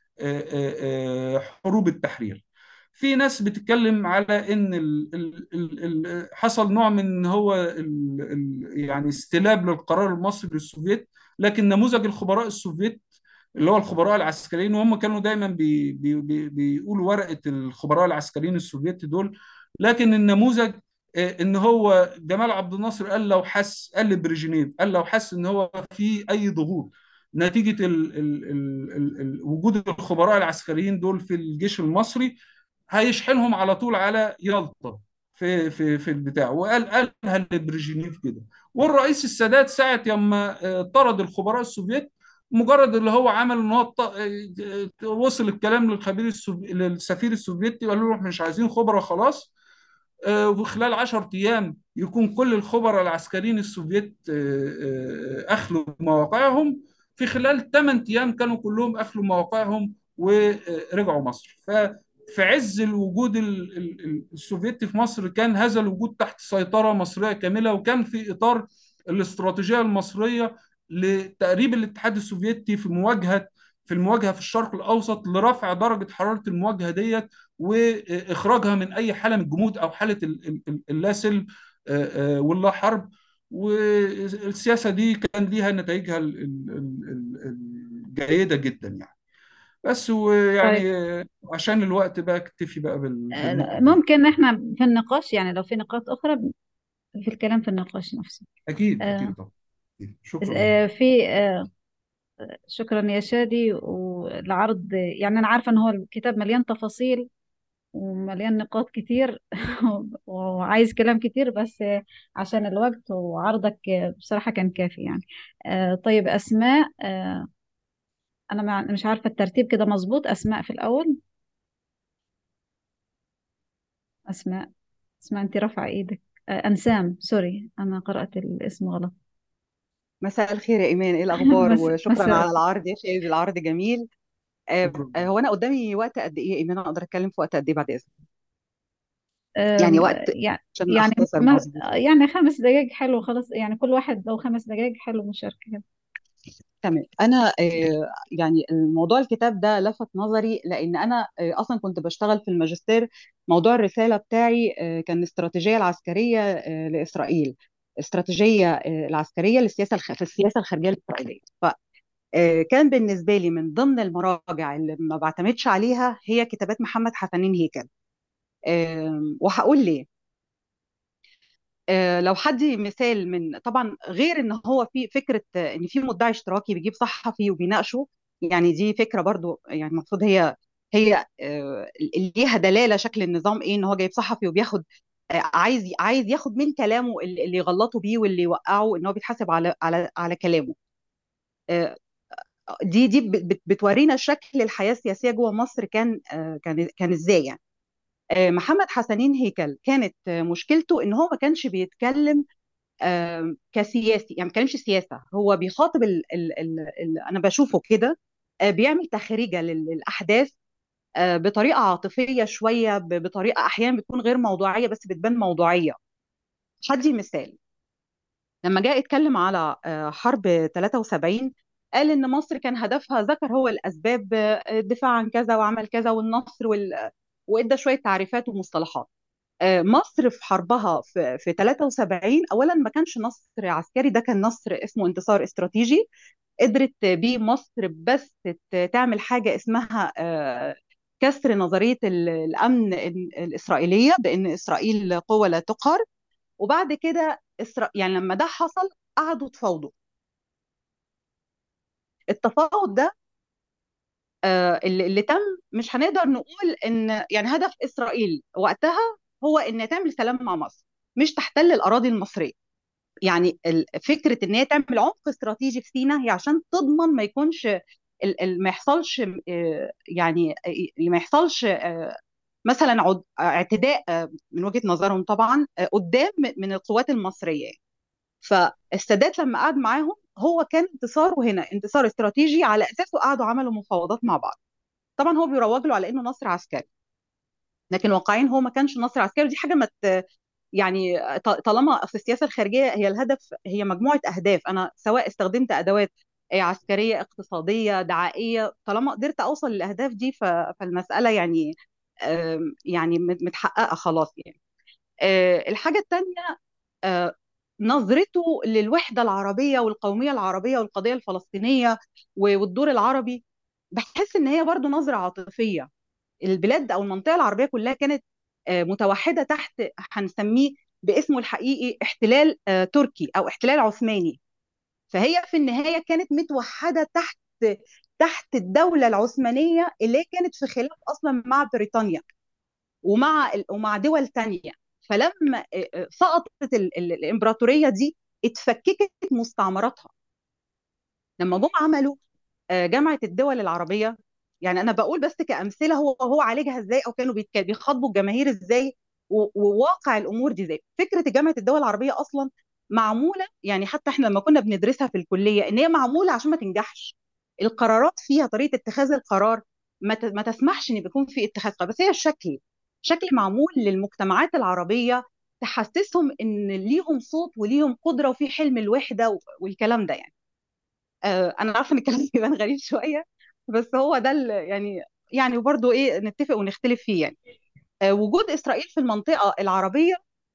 وحروب التحرير في ناس بتتكلم على ان ال ال ال ال حصل نوع من هو ال ال يعني استلاب للقرار المصري للسوفيت لكن نموذج الخبراء السوفيت اللي هو الخبراء العسكريين وهم كانوا دايما بي بي بي بيقولوا ورقة الخبراء العسكريين السوفيت دول لكن النموذج آه، ان هو جمال عبد الناصر قال لو حس قال لبريجنيف قال لو حس ان هو في اي ضغوط نتيجة ال ال ال ال ال وجود الخبراء العسكريين دول في الجيش المصري هيشحنهم على طول على يلطة في في في البتاع وقال قالها لبريجنيف كده والرئيس السادات ساعة يما آه، طرد الخبراء السوفيت مجرد اللي هو عمل ان هو ط- آه، وصل الكلام للخبير السوف... للسفير السوفيتي وقال له احنا مش عايزين خبراء خلاص آه، وفي خلال 10 ايام يكون كل الخبراء العسكريين السوفيت آه، آه، اخلوا مواقعهم في خلال 8 ايام كانوا كلهم اخلوا مواقعهم ورجعوا مصر ففي عز الوجود ال- ال- ال- السوفيتي في مصر كان هذا الوجود تحت سيطرة مصرية كاملة وكان في إطار الاستراتيجية المصرية لتقريب الاتحاد السوفيتي في مواجهة في المواجهة في الشرق الأوسط لرفع درجة حرارة المواجهة ديت واخراجها من اي حاله من الجمود او حاله ال- ال- ال- اللا سلم آه، آه، واللا حرب والسياسه دي كان ليها نتائجها ال- ال- ال- ال- الجيده جدا يعني بس طيب ويعني آه، عشان الوقت بقى اكتفي بقى بال- بالنقط آه، دي ممكن احنا في النقاش يعني لو في نقاط أخرى في الكلام في النقاش نفسه اكيد آه، اكيد طبعا أكيد. شكرا آه، في آه، شكرا يا شادي والعرض يعني أنا عارفة إن هو الكتاب مليان تفاصيل ومليان نقاط كتير وعايز كلام كتير بس عشان الوقت وعرضك بصراحة كان كافي يعني آه، طيب أسماء آه، أنا مع- مش عارفة الترتيب كده مظبوط أسماء في الأول أسماء أسماء أنت رافعة إيدك آه، أنسام سوري أنا قرأت الاسم غلط مساء الخير يا إيمان إيه الأخبار بس وشكرا بس على العرض يا شادي العرض جميل آه، شكرا آه، هو أنا قدامي وقت قد إيه يا إيمان أقدر أتكلم في وقت قد إيه بعد إذنك يعني آم، وقت يعني عشان يعني أختصر ما مظبوط يعني خمس دقايق حلو خلاص يعني كل واحد لو خمس دقايق حلو مشاركة كده تمام أنا آه، يعني الموضوع الكتاب ده لفت نظري لأن أنا آه، أصلا كنت بشتغل في الماجستير موضوع الرسالة بتاعي آه، كان الاستراتيجية العسكرية آه، لإسرائيل الاستراتيجية آه، العسكرية للسياسة الخ... في السياسة الخارجية الإسرائيلية آه، كان بالنسبة لي من ضمن المراجع اللي ما بعتمدش عليها هي كتابات محمد حسنين هيكل آم، وهقول ليه آه، لو حدي مثال من طبعا غير ان هو في فكره آه، ان في مدعي اشتراكي بيجيب صحفي وبيناقشه يعني دي فكره برضو يعني المفروض هي هي آه، ليها دلاله شكل النظام ايه ان هو جايب صحفي وبياخد آه، عايز عايز ياخد من كلامه اللي اللي يغلطوا بيه واللي يوقعه ان هو بيتحاسب على على على كلامه آه، دي دي بت- بت- بتورينا شكل الحياه السياسيه جوه مصر كان آه، كان كان ازاي يعني آه، محمد حسنين هيكل كانت آه، مشكلته ان هو ما كانش بيتكلم آه، كسياسي يعني ما بيتكلمش سياسه هو بيخاطب ال ال ال ال انا بشوفه كده آه، بيعمل تخريجه لل- للاحداث آه، بطريقه عاطفيه شويه ب- بطريقه احيانا بتكون غير موضوعيه بس بتبان موضوعيه هدي مثال لما جاء يتكلم على آه، حرب 73 قال ان مصر كان هدفها ذكر هو الاسباب آه، الدفاع عن كذا وعمل كذا والنصر وال... وادى شويه تعريفات ومصطلحات آه، مصر في حربها في في 73 اولا ما كانش نصر عسكري ده كان نصر اسمه انتصار استراتيجي قدرت بيه مصر بس ت- تعمل حاجه اسمها آه، كسر نظريه ال- الامن ال- الاسرائيليه بان اسرائيل قوه لا تقهر وبعد كده إسرا... يعني لما ده حصل قعدوا تفاوضوا التفاوض ده آه، اللي اللي تم مش هنقدر نقول ان يعني هدف اسرائيل وقتها هو ان تعمل سلام مع مصر مش تحتل الاراضي المصريه يعني ال- فكره ان هي تعمل عمق استراتيجي في سيناء هي عشان تضمن ما يكونش ال- ال- ما يحصلش آه، يعني آه، ما يحصلش آه، مثلا عد- اعتداء آه، من وجهة نظرهم طبعا آه، قدام من القوات المصرية فالسادات لما قعد معاهم هو كان انتصاره هنا انتصار استراتيجي على اساسه قعدوا عملوا مفاوضات مع بعض طبعا هو بيروج له على انه نصر عسكري لكن واقعيا هو ما كانش نصر عسكري ودي حاجه ما ت- يعني ط- طالما في السياسه الخارجيه هي الهدف هي مجموعه اهداف انا سواء استخدمت ادوات آه، عسكريه اقتصاديه دعائيه طالما قدرت اوصل للاهداف دي ف- فالمساله يعني آم، يعني مت- متحققه خلاص يعني آه، الحاجه الثانيه نظرته للوحده العربيه والقوميه العربيه والقضيه الفلسطينيه و- والدور العربي بحس ان هي برضو نظره عاطفيه البلاد او المنطقه العربيه كلها كانت آه، متوحده تحت هنسميه باسمه الحقيقي احتلال آه، تركي او احتلال عثماني فهي في النهايه كانت متوحده تحت تحت الدوله العثمانيه اللي هي كانت في خلاف اصلا مع بريطانيا ومع ال- ومع دول تانية فلما آه، آه، سقطت ال- ال- الامبراطوريه دي اتفككت مستعمراتها لما جم عملوا آه، جامعه الدول العربيه يعني انا بقول بس كامثله هو هو عالجها ازاي او كانوا بيتك- بيخاطبوا الجماهير ازاي و- وواقع الامور دي ازاي فكره جامعه الدول العربيه اصلا معموله يعني حتى احنا لما كنا بندرسها في الكليه ان هي معموله عشان ما تنجحش القرارات فيها طريقه اتخاذ القرار ما ت- ما تسمحش ان يكون في اتخاذ قرار بس هي الشكل شكل معمول للمجتمعات العربيه تحسسهم ان ليهم صوت وليهم قدره وفي حلم الوحده و- والكلام ده يعني آه، انا عارفه ان الكلام يبان غريب شويه بس هو ده ال- يعني يعني وبرضه ايه نتفق ونختلف فيه يعني آه، وجود اسرائيل في المنطقه العربيه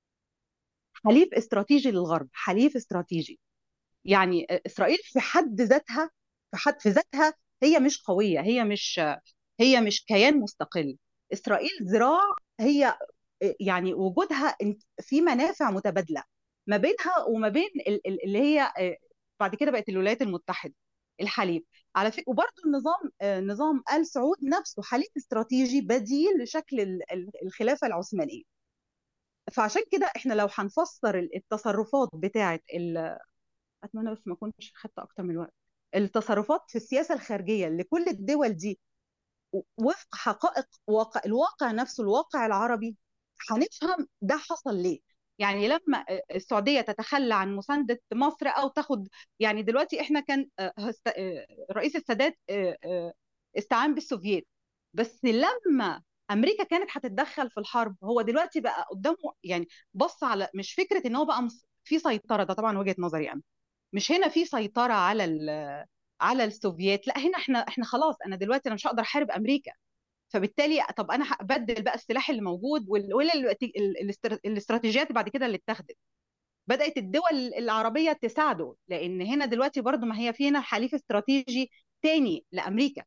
حليف استراتيجي للغرب حليف استراتيجي يعني آه، اسرائيل في حد ذاتها في حد في ذاتها هي مش قويه هي مش هي مش كيان مستقل اسرائيل ذراع هي آه، يعني وجودها في منافع متبادله ما بينها وما بين ال- ال- اللي هي آه، بعد كده بقت الولايات المتحده الحليف على فكره وبرضه النظام آه، نظام ال سعود نفسه حليف استراتيجي بديل لشكل ال- ال- الخلافه العثمانيه فعشان كده احنا لو هنفسر ال- التصرفات بتاعه ال- اتمنى بس ما اكونش خدت اكتر من الوقت التصرفات في السياسه الخارجيه لكل الدول دي وفق حقائق واقع الواقع نفسه الواقع العربي هنفهم ده حصل ليه يعني لما السعودية تتخلى عن مساندة مصر أو تاخد يعني دلوقتي إحنا كان آه، هست- آه، رئيس السادات آه، آه، استعان بالسوفييت بس لما أمريكا كانت هتتدخل في الحرب هو دلوقتي بقى قدامه يعني بص على مش فكرة إن هو بقى مس- في سيطرة ده طبعا وجهة نظري أنا مش هنا في سيطرة على ال- على السوفييت لا هنا احنا احنا خلاص انا دلوقتي انا مش هقدر احارب امريكا فبالتالي طب انا هبدل بقى السلاح اللي موجود وال- ولا ال- ال- الاستر- الاستراتيجيات بعد كده اللي اتخذت بدات الدول العربيه تساعده لان هنا دلوقتي برضو ما هي فينا حليف استراتيجي تاني لامريكا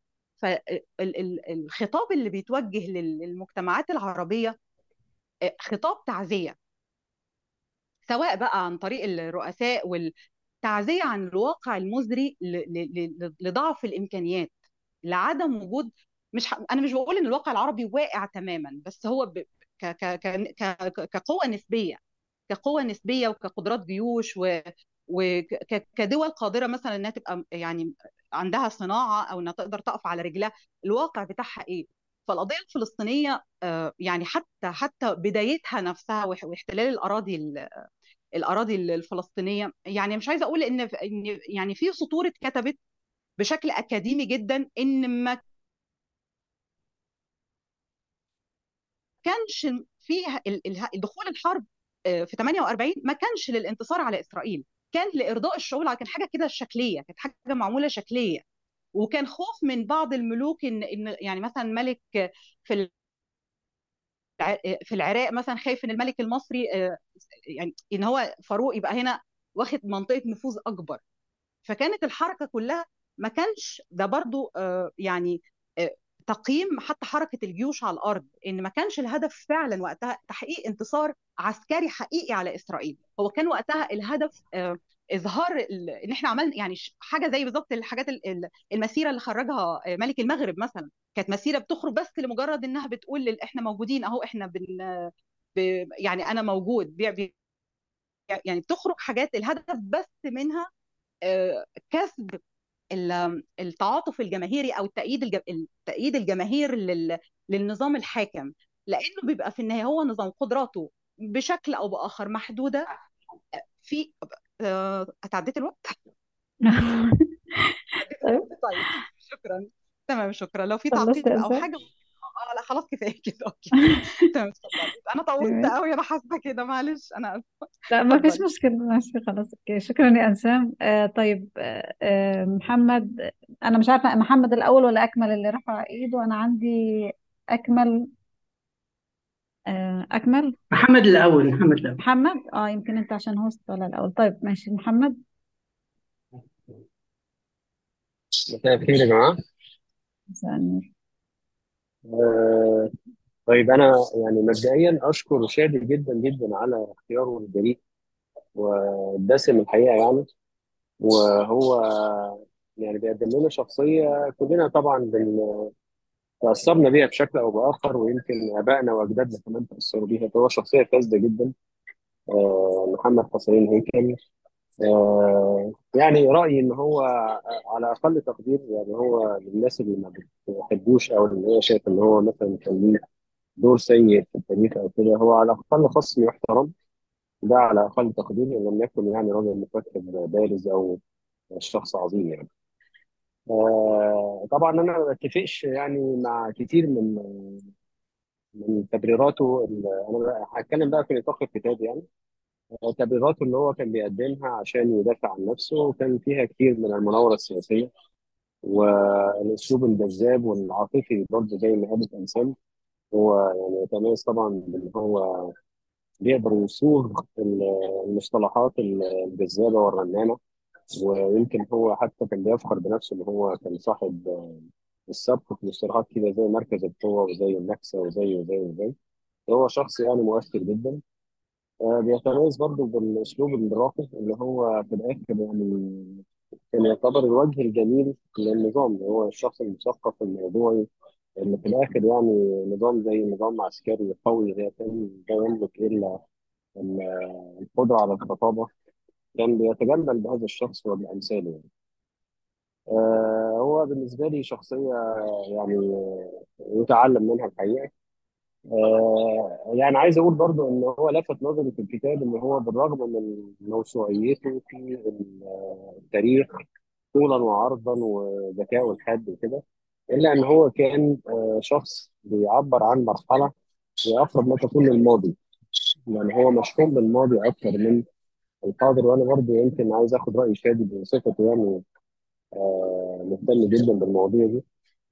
فالخطاب اللي بيتوجه لل- للمجتمعات العربيه آه، خطاب تعزيه سواء بقى عن طريق الرؤساء والتعزيه عن الواقع المزري ل- ل- ل- لضعف الامكانيات لعدم وجود مش ح... انا مش بقول ان الواقع العربي واقع تماما بس هو ب... ك... ك... ك... ك... كقوه نسبيه كقوه نسبيه وكقدرات جيوش و... وكدول قادره مثلا انها تبقى يعني عندها صناعه او انها تقدر تقف على رجلها الواقع بتاعها ايه فالقضيه الفلسطينيه آه، يعني حتى حتى بدايتها نفسها واح- واحتلال الاراضي ال- الاراضي الفلسطينيه يعني مش عايزه اقول ان ان يعني في سطور اتكتبت بشكل اكاديمي جدا ان ما كانش فيها ال- ال- دخول الحرب آه، في 48 ما كانش للانتصار على اسرائيل كان لارضاء الشعوب كان حاجه كده شكليه كانت حاجه معموله شكليه وكان خوف من بعض الملوك ان ان يعني مثلا ملك في الع- في العراق مثلا خايف ان الملك المصري آه، يعني ان هو فاروق يبقى هنا واخد منطقه نفوذ اكبر فكانت الحركه كلها ما كانش ده برضو آه، يعني آه، تقييم حتى حركه الجيوش على الارض ان ما كانش الهدف فعلا وقتها تحقيق انتصار عسكري حقيقي على اسرائيل هو كان وقتها الهدف آه، اظهار ال- ان احنا عملنا يعني ش- حاجه زي بالظبط الحاجات ال- ال- المسيره اللي خرجها آه، ملك المغرب مثلا كانت مسيره بتخرج بس لمجرد انها بتقول لل- احنا موجودين اهو احنا بن ب- يعني انا موجود بي- يعني بتخرج حاجات الهدف بس منها آه، كسب ال- التعاطف الجماهيري او التأييد الج- التأييد الجماهير لل- للنظام الحاكم لانه بيبقى في النهايه هو نظام قدراته بشكل او باخر محدوده في آه، اتعديت الوقت اتعديت طيب الوقت طيب شكرا تمام شكرا لو في خلصت تعقيب يا او أنسة حاجه اه لا خلاص كفايه كده اوكي تمام اتفضلي انا طولت تمام قوي انا حاسه كده معلش انا اسفه لا ما فيش اتفضلي مشكلة ماشي خلاص اوكي شكرا يا أنسام آه طيب آه آه محمد أنا مش عارفة محمد الأول ولا أكمل اللي رفع إيده أنا عندي أكمل آه أكمل محمد الأول محمد الأول محمد اه يمكن أنت عشان هوست ولا الأول طيب ماشي محمد مساء الخير يا جماعة مساء النور آه، طيب أنا يعني مبدئيا أشكر شادي جدا جدا على اختياره الجريء والدسم الحقيقة يعني وهو يعني بيقدم لنا شخصية كلنا طبعا بن- تأثرنا بيها بشكل أو بآخر ويمكن آبائنا وأجدادنا كمان تأثروا بيها فهو شخصية فاسدة جدا آه، محمد حسين هيكل آه، يعني رأيي إن هو على أقل تقدير يعني هو للناس اللي ما بتحبوش أو اللي هي شايف إن هو مثلا كان ليه دور سيء في التاريخ او كده هو على الاقل خصم يحترم ده على اقل تقدير ان لم يكن يعني راجل مفكر بارز او شخص عظيم يعني آه طبعا انا ما بتفقش يعني مع كتير من من تبريراته ال- انا بقى هتكلم بقى في نطاق الكتاب يعني آه، تبريراته اللي هو كان بيقدمها عشان يدافع عن نفسه وكان فيها كتير من المناوره السياسيه والاسلوب الجذاب والعاطفي برضه زي ما قالت انسان هو يعني يتميز طبعا بان هو بيقدر يصوغ ال- المصطلحات الجذابه والرنانه ويمكن هو حتى كان بيفخر بنفسه ان هو كان صاحب آه، السبق في مصطلحات كده زي مركز القوه وزي النكسه وزي وزي وزي هو شخص يعني مؤثر جدا آه، بيتميز برضه بالاسلوب الراقي اللي هو في الاخر يعني كان يعتبر الوجه الجميل للنظام اللي هو الشخص المثقف الموضوعي اللي في الاخر يعني نظام زي نظام عسكري قوي زي كان لا يملك الا ال- القدره على الخطابه كان بيتجمل بهذا الشخص وبأمثاله يعني. آه هو بالنسبة لي شخصية يعني يتعلم منها الحقيقة آه يعني عايز أقول برضو إن هو لفت نظري في الكتاب إن هو بالرغم من موسوعيته في التاريخ طولا وعرضا وذكائه الحاد وكده إلا إن هو كان آه شخص بيعبر عن مرحلة وأقرب ما تكون للماضي يعني هو مشحون بالماضي أكثر من الحاضر وأنا برضو يمكن عايز آخد رأي شادي بصفته يعني آه، مهتم جدا بالمواضيع دي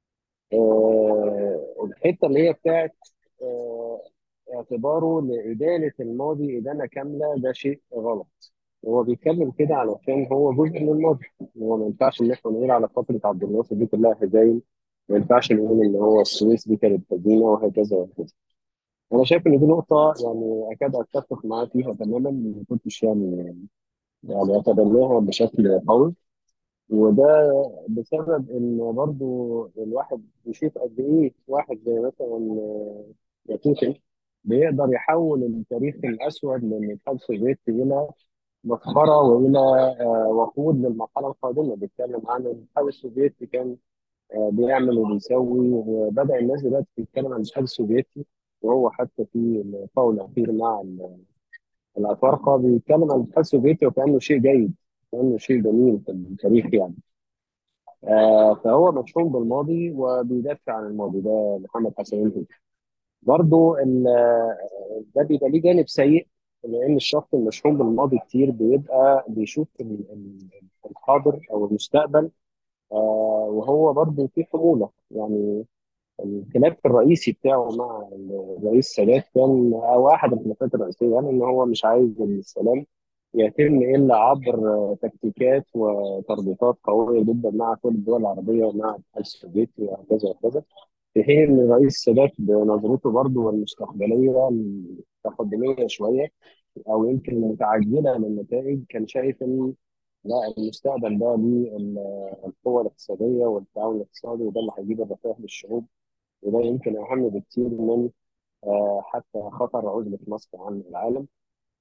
آه، الحته اللي هي بتاعت آه، اعتباره لإدانة الماضي إدانة كاملة ده شيء غلط هو بيتكلم كده علشان هو جزء من الماضي هو ما ينفعش إن إحنا نقول على فترة عبد الناصر دي كلها هزايم ما ينفعش نقول إن هو السويس دي كانت مدينة وهكذا وهكذا أنا شايف إن دي نقطة يعني أكاد أتفق معاه فيها تماما ما كنتش يعني يعني أتبناها بشكل قوي وده بسبب ان برضو الواحد بيشوف قد ايه واحد زي مثلا آه، ياتوشن بيقدر يحول التاريخ الاسود للاتحاد السوفيتي الى مسخره والى آه، وقود للمرحله القادمه بيتكلم عن الاتحاد السوفيتي كان آه، بيعمل وبيسوي وبدا الناس دلوقتي تتكلم عن الاتحاد السوفيتي وهو حتى في اللقاء الاخير مع ال- الافارقه بيتكلم عن الاتحاد السوفيتي وكانه شيء جيد كانه شيء جميل في التاريخ يعني آه فهو مشحون بالماضي وبيدافع عن الماضي ده محمد حسن ينتج برضو ال- ده بيبقى ليه جانب سيء لان الشخص المشحون بالماضي كتير بيبقى بيشوف ال- ال- الحاضر او المستقبل آه وهو برضو في حموله يعني الخلاف الرئيسي بتاعه مع الرئيس السادات كان او احد الخلافات الرئيسيه يعني ان هو مش عايز السلام يتم الا عبر تكتيكات وتربيطات قويه جدا مع كل الدول العربيه ومع الاتحاد السوفيتي وهكذا وهكذا في حين ان الرئيس السادات بنظرته برضه المستقبليه التقدميه شويه او يمكن المتعجله للنتائج كان شايف ان لا المستقبل ده للقوة الاقتصادية والتعاون الاقتصادي وده اللي هيجيب الرفاه للشعوب وده يمكن أهم بكتير من آه، حتى خطر عزلة مصر عن العالم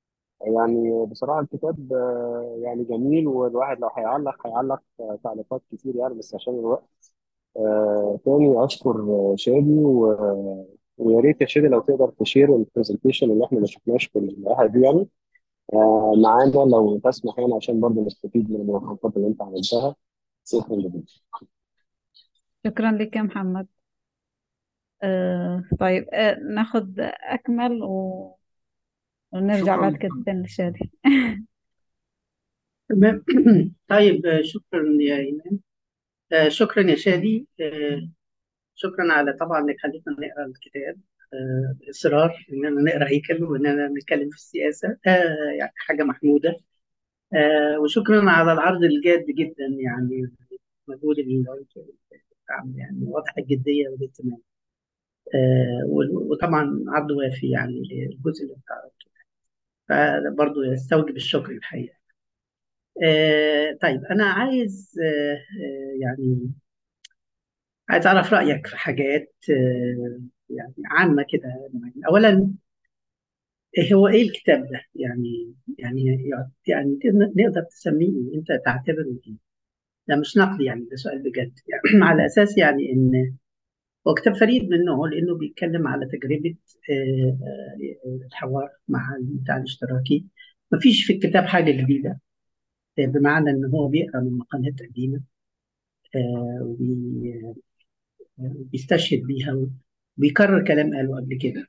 يعني بصراحة الكتاب آه، يعني جميل والواحد لو هيعلق هيعلق آه، تعليقات كتير يعني بس عشان الوقت آه، تاني أشكر آه، شادي و- ويا ريت يا شادي لو تقدر تشير البرزنتيشن اللي احنا ما شفناش في القعدة دي يعني آه، معانا لو تسمح يعني عشان برضه نستفيد من الملخصات اللي انت عملتها شكرا جدا شكرا لك يا محمد آه طيب آه ناخد أكمل و... ونرجع بعد شكرا كده تاني لشادي تمام طيب آه، شكرا يا إيمان آه، شكرا يا شادي آه، شكرا على طبعا انك خليتنا نقرا الكتاب آه، اصرار اننا نقرا هيكل واننا نتكلم في السياسه آه، يعني حاجه محموده آه، وشكرا على العرض الجاد جدا يعني مجهود اللي عامل يعني واضح الجديه والاهتمام آه، وطبعا عرض وافي يعني للجزء اللي انت عرضته فبرضه يستوجب الشكر الحقيقه آه، طيب انا عايز آه، آه، يعني عايز اعرف رايك في حاجات آه، يعني عامه كده يعني اولا إيه هو ايه الكتاب ده يعني يعني يعني نقدر تسميه إيه؟ انت تعتبره ايه ده مش نقد يعني ده سؤال بجد يعني على اساس يعني ان هو كتاب فريد من نوعه لانه بيتكلم على تجربه آه، آه، الحوار مع المتاع الاشتراكي مفيش في الكتاب حاجه جديده آه، بمعنى ان هو بيقرا من مقالات قديمه آه، وبي- وبيستشهد بيها وبيكرر كلام قاله قبل كده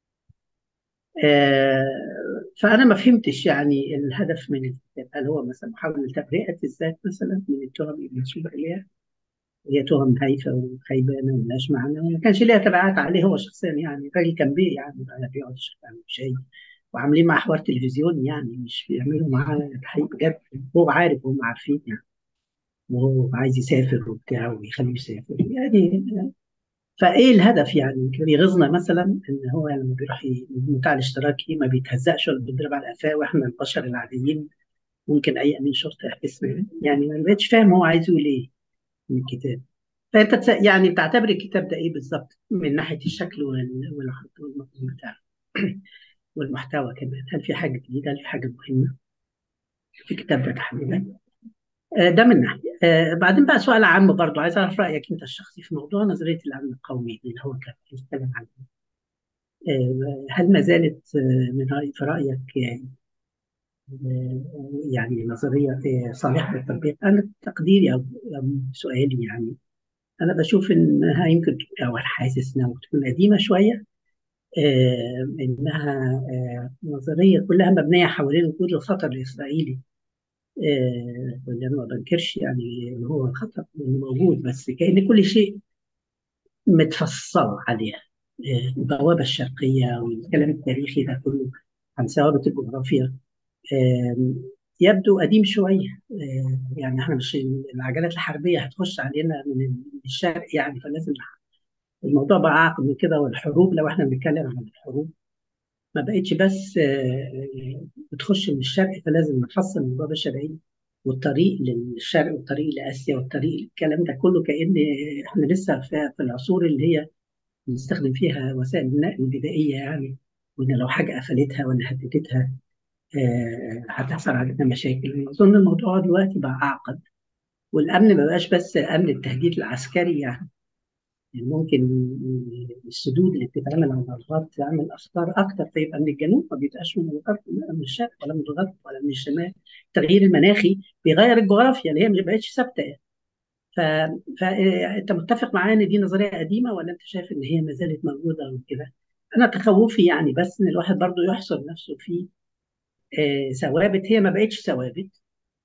آه، فأنا ما فهمتش يعني الهدف من الكتاب هل هو مثلا محاولة تبرئة الذات مثلا من التهم المنسوبة إليها هي تهم هايفة وخيبانة وملهاش معنى وما كانش ليها تبعات عليه هو شخصيا يعني الراجل كان بيه يعني بقى بيقعد يشرب شاي وعاملين معاه حوار تلفزيوني يعني مش بيعملوا معاه تحقيق بجد هو عارف وهم عارفين يعني وهو عايز يسافر وبتاع ويخليه يسافر يعني فايه الهدف يعني كان يغيظنا مثلا ان هو لما بيروح ي- المتاع الاشتراكي ما بيتهزقش ولا بيضرب على قفاه واحنا البشر العاديين ممكن اي امين شرطه يحبسنا يعني ما بقتش فاهم هو عايز يقول ايه من الكتاب فانت تس- يعني بتعتبر الكتاب ده ايه بالظبط من ناحيه الشكل وال- والخط والمضمون بتاعه والمحتوى كمان هل في حاجه جديده هل في حاجه مهمه في الكتاب ده تحديدا آه، ده من ناحيه آه، بعدين بقى سؤال عام برضو عايز اعرف رايك انت الشخصي في موضوع نظريه الامن القومي اللي هو كان بيتكلم عنه آه، هل ما زالت آه، من رأي في رأيك يعني آه، يعني نظرية آه، صالحة للتطبيق؟ أنا تقديري أو أو سؤالي يعني أنا بشوف إنها يمكن أو أنا حاسس إنها ممكن تكون قديمة شوية آه، إنها آه، نظرية كلها مبنية حوالين وجود الخطر الإسرائيلي آه، واللي أنا ما بنكرش يعني إن هو خطر موجود بس كأن كل شيء متفصل عليها آه، البوابة الشرقية والكلام التاريخي ده كله عن ثوابت الجغرافيا آم، يبدو قديم شوية آه، يعني احنا مش العجلات الحربية هتخش علينا من الشرق يعني فلازم الموضوع بقى أعقد من كده والحروب لو احنا بنتكلم عن الحروب ما بقتش بس آه، بتخش من الشرق فلازم نفصل الموضوع ده شرقي والطريق للشرق والطريق لآسيا والطريق الكلام ده كله كأن احنا لسه في في العصور اللي هي بنستخدم فيها وسائل النقل البدائية يعني وإن لو حاجة قفلتها ولا هددتها آه، هتحصل علينا مشاكل أظن الموضوع دلوقتي بقى أعقد والأمن ما بقاش بس أمن التهديد العسكري يعني يعني ممكن السدود اللي بتتعمل على الغرب تعمل أخطار أكتر فيبقى من الجنوب ما بيبقاش من الغرب لا من الشرق ولا من الغرب ولا من الشمال التغيير المناخي بيغير الجغرافيا اللي هي ما بقتش ثابتة يعني. ف... فأنت متفق معايا إن دي نظرية قديمة ولا أنت شايف إن هي ما زالت موجودة وكده؟ أنا تخوفي يعني بس إن الواحد برضه يحصر نفسه في آه، ثوابت هي ما بقتش ثوابت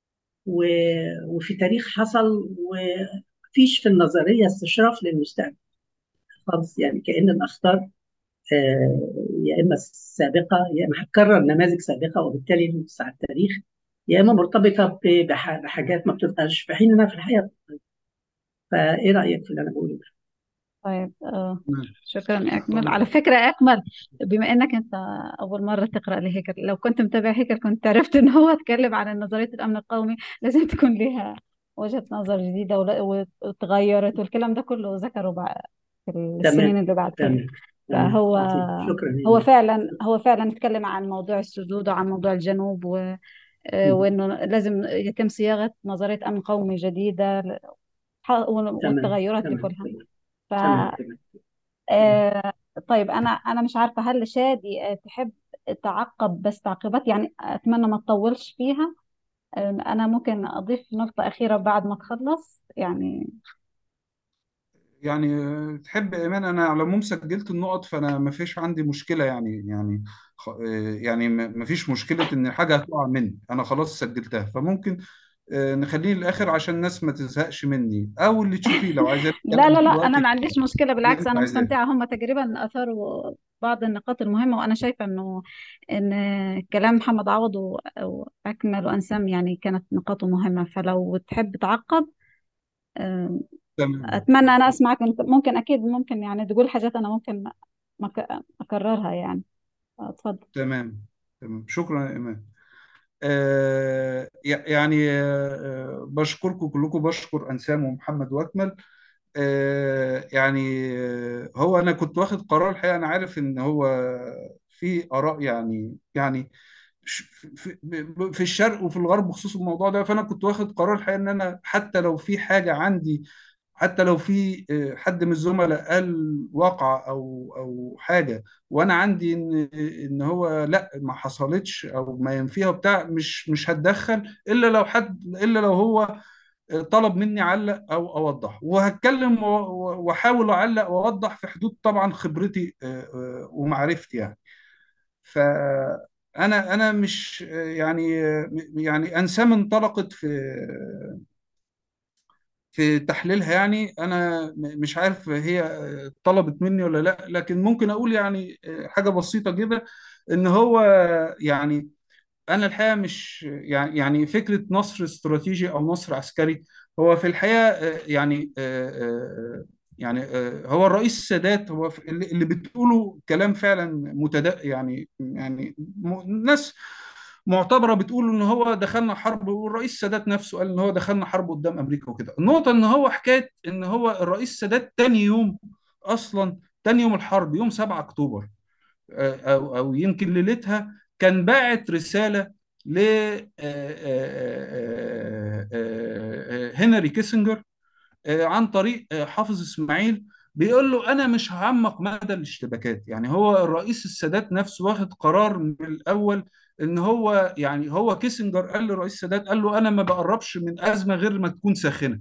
و- وفي تاريخ حصل ومفيش في النظرية استشراف للمستقبل خالص يعني كأن الأخطار آه، يا إما سابقة يا إما هتكرر نماذج سابقة وبالتالي نبص على التاريخ يا إما مرتبطة ب- بح- بحاجات ما بتبقاش في حين إنها في الحياة فإيه رأيك في اللي أنا بقوله ده؟ طيب آه شكرا أكمل على فكرة أكمل بما إنك أنت أول مرة تقرأ لهيكل لو كنت متابع هيكل كنت عرفت إن هو اتكلم عن نظرية الأمن القومي لازم تكون لها وجهة نظر جديدة ولا- وتغيرت والكلام ده كله ذكره بقى في السنين تمام اللي بعد كده تمام تمام فهو لطيف شكرا يا هو إيمان فعلا هو فعلا اتكلم عن موضوع السدود وعن موضوع الجنوب و آه، مم. وانه لازم يتم صياغه نظريه امن قومي جديده ح- تمام والتغيرات دي تمام كلها تمام ف تمام تمام آه، طيب انا انا مش عارفه هل شادي آه، تحب تعقب بس تعقيبات يعني اتمنى ما تطولش فيها آه، انا ممكن اضيف نقطه اخيره بعد ما تخلص يعني يعني آه، تحب ايمان انا على العموم سجلت النقط فانا ما فيش عندي مشكله يعني يعني خ- آه، يعني ما ما فيش مشكله ان حاجه هتقع مني انا خلاص سجلتها فممكن آه، نخليه للاخر عشان الناس ما تزهقش مني او اللي تشوفيه لو عايزين لا نتكلم لا في لا الوقت انا اللي ما عنديش مشكله بالعكس انت انا عايزاه مستمتعه هم تقريبا اثاروا بعض النقاط المهمه وانا شايفه انه ان كلام محمد عوض و- واكمل وانسام يعني كانت نقاطه مهمه فلو تحب تعقب آه، تمام اتمنى انا اسمعك انت ممكن اكيد ممكن يعني تقول حاجات انا ممكن ما ما ك- اكررها يعني اتفضل تمام تمام شكرا يا ايمان آه، يع- يعني آه، آه، بشكركم كلكم بشكر انسام ومحمد واكمل آه، يعني آه، هو انا كنت واخد قرار الحقيقه انا عارف ان هو في اراء يعني يعني ش- في في- في الشرق وفي الغرب بخصوص الموضوع ده فانا كنت واخد قرار الحقيقه ان انا حتى لو في حاجه عندي حتى لو في آه، حد من الزملاء قال واقعة او او حاجه وانا عندي ان ان هو لا ما حصلتش او ما ينفيها بتاع مش مش هتدخل الا لو حد الا لو هو طلب مني اعلق او اوضح وهتكلم و- و- واحاول اعلق واوضح في حدود طبعا خبرتي آه، آه، ومعرفتي يعني فانا انا مش آه، يعني آه، يعني انسام انطلقت في في تحليلها يعني انا م- مش عارف هي آه، طلبت مني ولا لا لكن ممكن اقول يعني آه، حاجة بسيطة كده ان هو يعني انا الحقيقه مش يعني يعني فكره نصر استراتيجي او نصر عسكري هو في الحقيقه آه، يعني آه، آه، يعني آه، هو الرئيس السادات هو في- اللي اللي بتقوله كلام فعلا متد يعني يعني م- ناس معتبره بتقول ان هو دخلنا حرب والرئيس السادات نفسه قال ان هو دخلنا حرب قدام امريكا وكده النقطه ان هو حكايه ان هو الرئيس السادات تاني يوم اصلا تاني يوم الحرب يوم 7 اكتوبر او او يمكن ليلتها كان باعت رساله ل آه، آه، آه، آه، هنري كيسنجر آه، عن طريق آه، حافظ اسماعيل بيقول له انا مش هعمق مدى الاشتباكات يعني هو الرئيس السادات نفسه واخد قرار من الاول ان هو يعني هو كيسنجر قال للرئيس السادات قال له انا ما بقربش من ازمه غير ما تكون ساخنه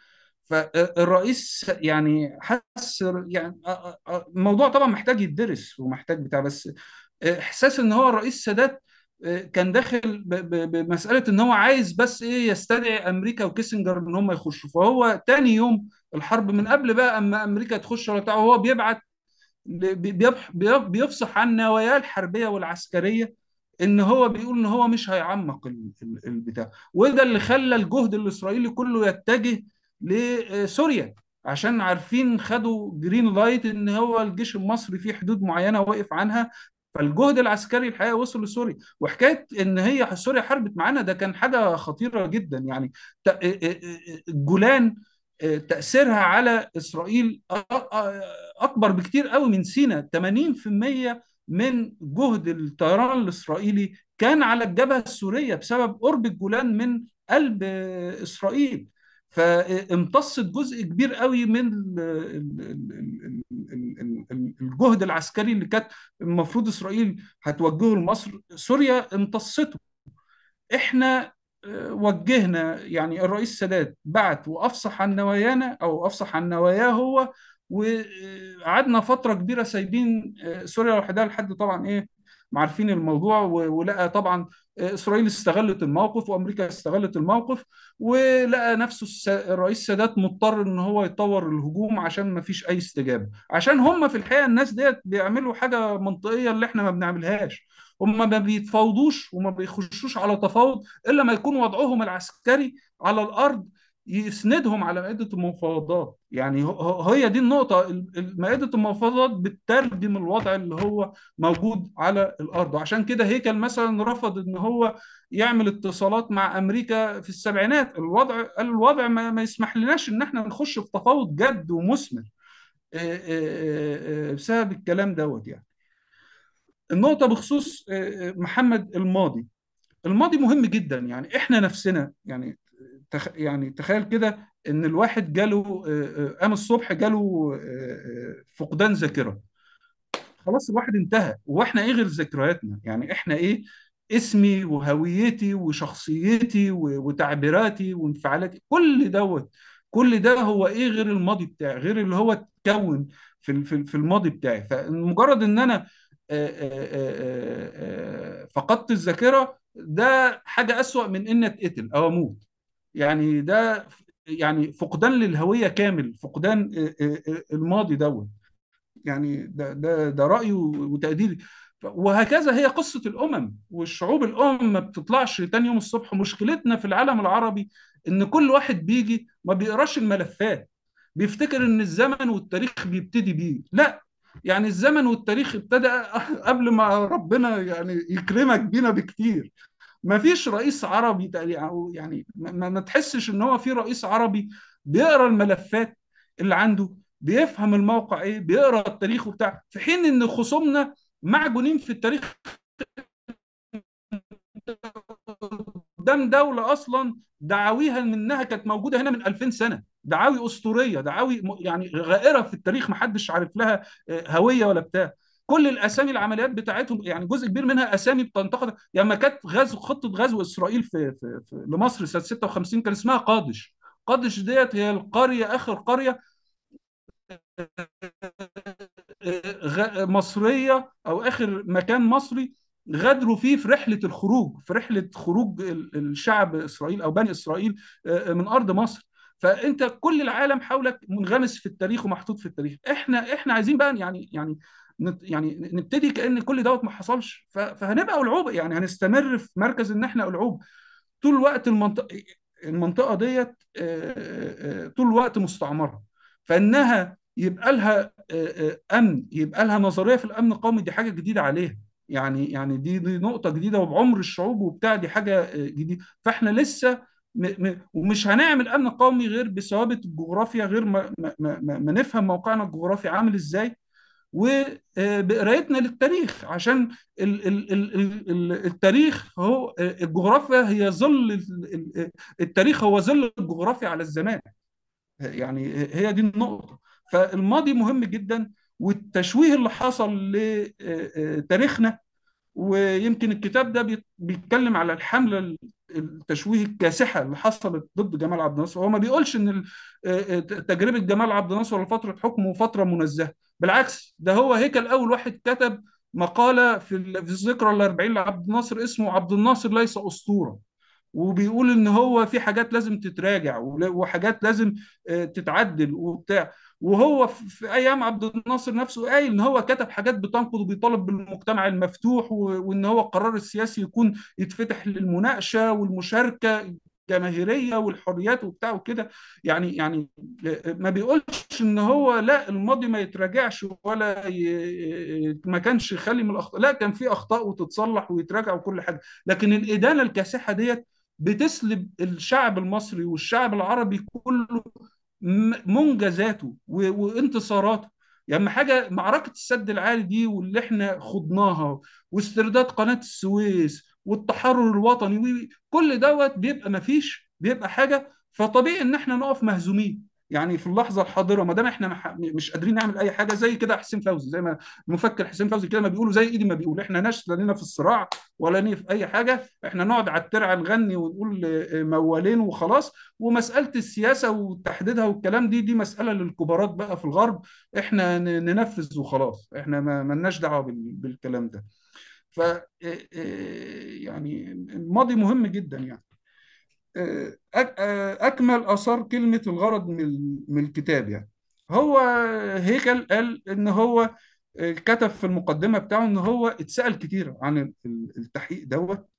فالرئيس يعني حس يعني الموضوع طبعا محتاج يدرس ومحتاج بتاع بس احساس ان هو الرئيس سادات كان داخل ب- ب- بمساله ان هو عايز بس ايه يستدعي امريكا وكيسنجر ان هم يخشوا فهو تاني يوم الحرب من قبل بقى اما امريكا تخش ولا بتاع هو بيبعت بيبح- بيب- بيفصح عن نواياه الحربيه والعسكريه ان هو بيقول ان هو مش هيعمق ال- ال- البتاع وده اللي خلى الجهد الاسرائيلي كله يتجه لسوريا عشان عارفين خدوا جرين لايت ان هو الجيش المصري في حدود معينه واقف عنها فالجهد العسكري الحقيقه وصل لسوريا وحكايه ان هي سوريا حاربت معانا ده كان حاجه خطيره جدا يعني ت- الجولان تاثيرها على اسرائيل أ- أ- اكبر بكتير قوي من سيناء 80% من جهد الطيران الاسرائيلي كان على الجبهه السوريه بسبب قرب الجولان من قلب اسرائيل فامتصت جزء كبير قوي من ال- ال- ال- ال- ال- ال- الجهد العسكري اللي كانت المفروض اسرائيل هتوجهه لمصر سوريا امتصته احنا آه، وجهنا يعني الرئيس السادات بعت وافصح عن نوايانا او افصح عن نواياه هو وقعدنا فتره كبيره سايبين آه، سوريا لوحدها لحد طبعا ايه ما عارفين الموضوع و- ولقى طبعا آه، اسرائيل استغلت الموقف وامريكا استغلت الموقف ولقى نفسه الس- الرئيس السادات مضطر ان هو يطور الهجوم عشان ما فيش اي استجابه عشان هم في الحقيقه الناس ديت بيعملوا حاجه منطقيه اللي احنا ما بنعملهاش هم ما بيتفاوضوش وما بيخشوش على تفاوض الا ما يكون وضعهم العسكري على الارض يسندهم على مائده المفاوضات يعني ه- ه- هي دي النقطه ال- ال- مائده المفاوضات بتترجم الوضع اللي هو موجود على الارض وعشان كده هيكل مثلا رفض ان هو يعمل اتصالات مع امريكا في السبعينات الوضع قال الوضع ما, ما يسمح لناش ان احنا نخش في تفاوض جد ومثمر آه، آه، آه، بسبب الكلام دوت يعني النقطة بخصوص آه، آه، محمد الماضي الماضي مهم جدا يعني احنا نفسنا يعني تخ يعني تخيل كده ان الواحد جاله آه، آه، قام الصبح جاله آه، آه، فقدان ذاكرة خلاص الواحد انتهى واحنا ايه غير ذكرياتنا يعني احنا ايه اسمي وهويتي وشخصيتي و- وتعبيراتي وانفعالاتي كل دوت كل ده هو ايه غير الماضي بتاعي غير اللي هو اتكون في ال- في ال- في الماضي بتاعي فمجرد ان انا آه، آه، آه، آه، فقدت الذاكرة ده حاجة أسوأ من ان اتقتل او اموت يعني ده يعني فقدان للهوية كامل فقدان آه، آه، آه، الماضي دوت يعني ده ده ده رأيي وتقديري ف- وهكذا هي قصة الأمم والشعوب الأمم ما بتطلعش تاني يوم الصبح مشكلتنا في العالم العربي إن كل واحد بيجي ما بيقراش الملفات بيفتكر إن الزمن والتاريخ بيبتدي بيه لا يعني الزمن والتاريخ ابتدى قبل ما ربنا يعني يكرمك بينا بكتير ما فيش رئيس عربي تقريبا أو يعني ما, ما تحسش ان هو في رئيس عربي بيقرا الملفات اللي عنده بيفهم الموقع ايه بيقرا التاريخ وبتاع في حين ان خصومنا معجونين في التاريخ قدام دولة أصلا دعاويها منها كانت موجودة هنا من 2000 سنة دعاوي أسطورية دعاوي م- يعني غائرة في التاريخ محدش عارف لها آه، هوية ولا بتاع كل الاسامي العمليات بتاعتهم يعني جزء كبير منها اسامي بتنتقد يعني لما كانت غزو خطه غزو اسرائيل في, في, في لمصر سنه 56 كان اسمها قادش قادش ديت هي القريه اخر قريه غ- مصريه او اخر مكان مصري غادروا فيه في رحله الخروج في رحله خروج ال- الشعب اسرائيل او بني اسرائيل آه، من ارض مصر فانت كل العالم حولك منغمس في التاريخ ومحطوط في التاريخ احنا احنا عايزين بقى يعني يعني نت- يعني نبتدي كأن كل دوت ما حصلش ف- فهنبقى ألعوبة يعني هنستمر في مركز ان احنا ألعوبة طول الوقت المنطقة المنطقة ديت آه، آه، طول الوقت مستعمرة فإنها يبقى لها آه، آه، أمن يبقى لها نظرية في الأمن القومي دي حاجة جديدة عليها يعني يعني دي دي نقطة جديدة وبعمر الشعوب وبتاع دي حاجة آه، جديدة فإحنا لسه م م ومش هنعمل أمن قومي غير بثوابت الجغرافيا غير ما, ما, ما, ما نفهم موقعنا الجغرافي عامل إزاي وبقرايتنا للتاريخ عشان ال- ال- ال- ال- التاريخ هو الجغرافيا هي ظل ال- التاريخ هو ظل الجغرافيا على الزمان يعني هي دي النقطة فالماضي مهم جدا والتشويه اللي حصل لتاريخنا ويمكن الكتاب ده بيت- بيتكلم على الحملة ال- التشويه الكاسحة اللي حصلت ضد جمال عبد الناصر هو ما بيقولش ان ال- آه، آه، تجربة جمال عبد الناصر لفترة حكمه فترة منزهة بالعكس ده هو هيكل اول واحد كتب مقالة في ال- في الذكرى الأربعين لعبد الناصر اسمه عبد الناصر ليس أسطورة وبيقول ان هو في حاجات لازم تتراجع ول- وحاجات لازم آه، تتعدل وبتاع وهو في في ايام عبد الناصر نفسه قايل ان هو كتب حاجات بتنقض وبيطالب بالمجتمع المفتوح و- وان هو القرار السياسي يكون يتفتح للمناقشه والمشاركه الجماهيريه والحريات وبتاع وكده يعني يعني آه، ما بيقولش ان هو لا الماضي ما يتراجعش ولا ي... ما كانش خالي من الاخطاء لا كان في اخطاء وتتصلح ويتراجع وكل حاجه لكن الادانه الكاسحه ديت بتسلب الشعب المصري والشعب العربي كله م- منجزاته و- وانتصاراته يعني حاجه معركه السد العالي دي واللي احنا خضناها واسترداد قناه السويس والتحرر الوطني و- كل دوت بيبقى مفيش بيبقى حاجه فطبيعي ان احنا نقف مهزومين يعني في اللحظه الحاضره ما دام احنا مح- مش قادرين نعمل اي حاجه زي كده حسين فوزي زي ما المفكر حسين فوزي كده ما بيقولوا زي ايدي ما بيقول احنا ناس لا لنا في الصراع ولا لنا في اي حاجه احنا نقعد على الترعه نغني ونقول آه، موالين وخلاص ومسألة السياسة وتحديدها والكلام دي دي مسألة للكبارات بقى في الغرب احنا ن- ننفذ وخلاص احنا ما ملناش دعوة بال- بالكلام ده ف إيه- إيه يعني الماضي مهم جدا يعني إيه، أك- أكمل آثار كلمة الغرض من ال- من الكتاب يعني هو هيكل قال إن هو إيه، كتب في المقدمة بتاعه إن هو اتسأل كتير عن ال- ال- التحقيق دوت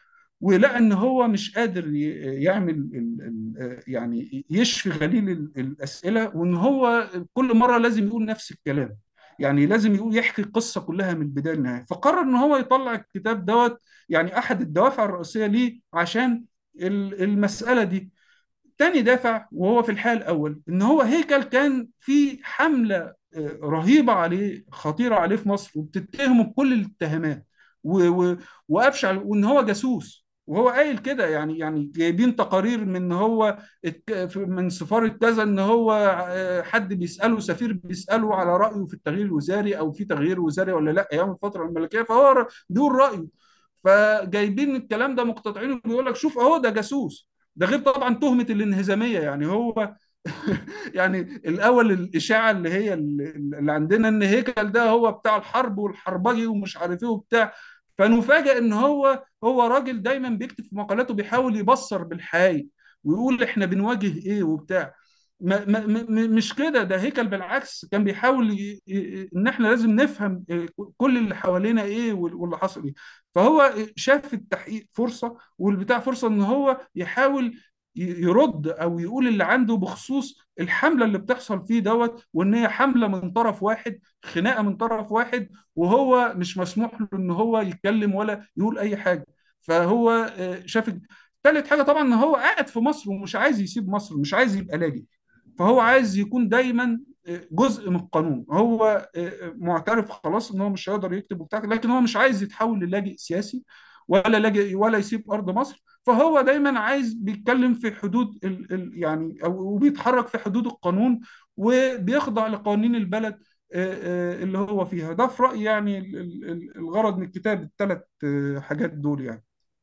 ولقى ان هو مش قادر ي- يعمل ال- ال- يعني يشفي غليل ال- الاسئله وان هو كل مره لازم يقول نفس الكلام يعني لازم يقول يحكي القصه كلها من البدايه للنهايه فقرر ان هو يطلع الكتاب دوت يعني احد الدوافع الرئيسيه ليه عشان ال- المساله دي تاني دافع وهو في الحال الأول إن هو هيكل كان في حملة آه، رهيبة عليه خطيرة عليه في مصر وبتتهمه بكل الاتهامات و- و- وأبشع وإن هو جاسوس وهو قايل كده يعني يعني جايبين تقارير من إن هو ات- من سفارة كذا إن هو آه، حد بيسأله سفير بيسأله على رأيه في التغيير الوزاري أو في تغيير وزاري ولا لا أيام الفترة الملكية فهو بيقول رأيه فجايبين الكلام ده مقتطعينه بيقول لك شوف اهو ده جاسوس ده غير طبعا تهمة الانهزامية يعني هو يعني الأول الإشاعة اللي هي اللي عندنا إن هيكل ده هو بتاع الحرب والحربجي ومش عارف إيه وبتاع فنفاجئ إن هو هو راجل دايما بيكتب في مقالاته بيحاول يبصر بالحقيقة ويقول إحنا بنواجه إيه وبتاع ما ما م- مش كده ده هيكل بالعكس كان بيحاول ي... ي- ان احنا لازم نفهم كل اللي حوالينا ايه وال- واللي حصل ايه فهو شاف في التحقيق فرصه والبتاع فرصه ان هو يحاول ي- يرد او يقول اللي عنده بخصوص الحمله اللي بتحصل فيه دوت وان هي حمله من طرف واحد خناقه من طرف واحد وهو مش مسموح له ان هو يتكلم ولا يقول اي حاجه فهو آه، شاف ثالث حاجه طبعا ان هو قاعد في مصر ومش عايز يسيب مصر مش عايز يبقى لاجئ فهو عايز يكون دايما جزء من القانون هو معترف خلاص ان هو مش هيقدر يكتب وبتاع لكن هو مش عايز يتحول للاجئ سياسي ولا لاجئ ولا يسيب ارض مصر فهو دايما عايز بيتكلم في حدود ال ال يعني او وبيتحرك في حدود القانون وبيخضع لقوانين البلد آه، آه، اللي هو فيها ده في رأيي يعني ال- ال- الغرض من الكتاب الثلاث حاجات دول يعني